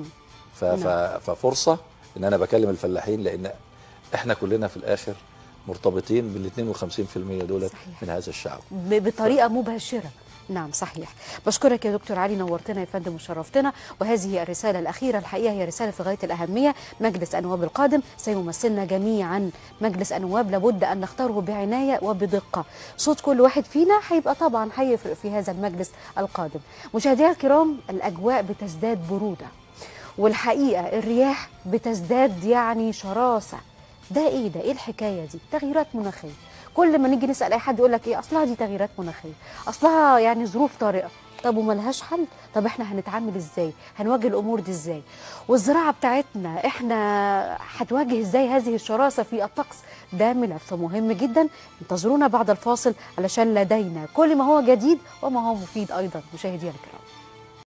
ف ف ففرصة إن أنا بكلم الفلاحين لأن احنا كلنا في الآخر مرتبطين بال 52% دولت صحيح. من هذا الشعب ب- بطريقه مباشره نعم صحيح بشكرك يا دكتور علي نورتنا يا فندم وشرفتنا وهذه هي الرسالة الأخيرة الحقيقة هي رسالة في غاية الأهمية مجلس النواب القادم سيمثلنا جميعا مجلس النواب لابد أن نختاره بعناية وبدقة صوت كل واحد فينا هيبقى طبعا هيفرق في هذا المجلس القادم مشاهدينا الكرام الأجواء بتزداد برودة والحقيقة الرياح بتزداد يعني شراسة ده ايه ده ايه الحكايه دي تغييرات مناخيه كل ما نيجي نسال اي حد يقول لك ايه اصلها دي تغييرات مناخيه اصلها يعني ظروف طارئه طب وملهاش حل طب احنا هنتعامل ازاي هنواجه الامور دي ازاي والزراعه بتاعتنا احنا هتواجه ازاي هذه الشراسه في الطقس ده ملف مهم جدا انتظرونا بعد الفاصل علشان لدينا كل ما هو جديد وما هو مفيد ايضا مشاهدينا الكرام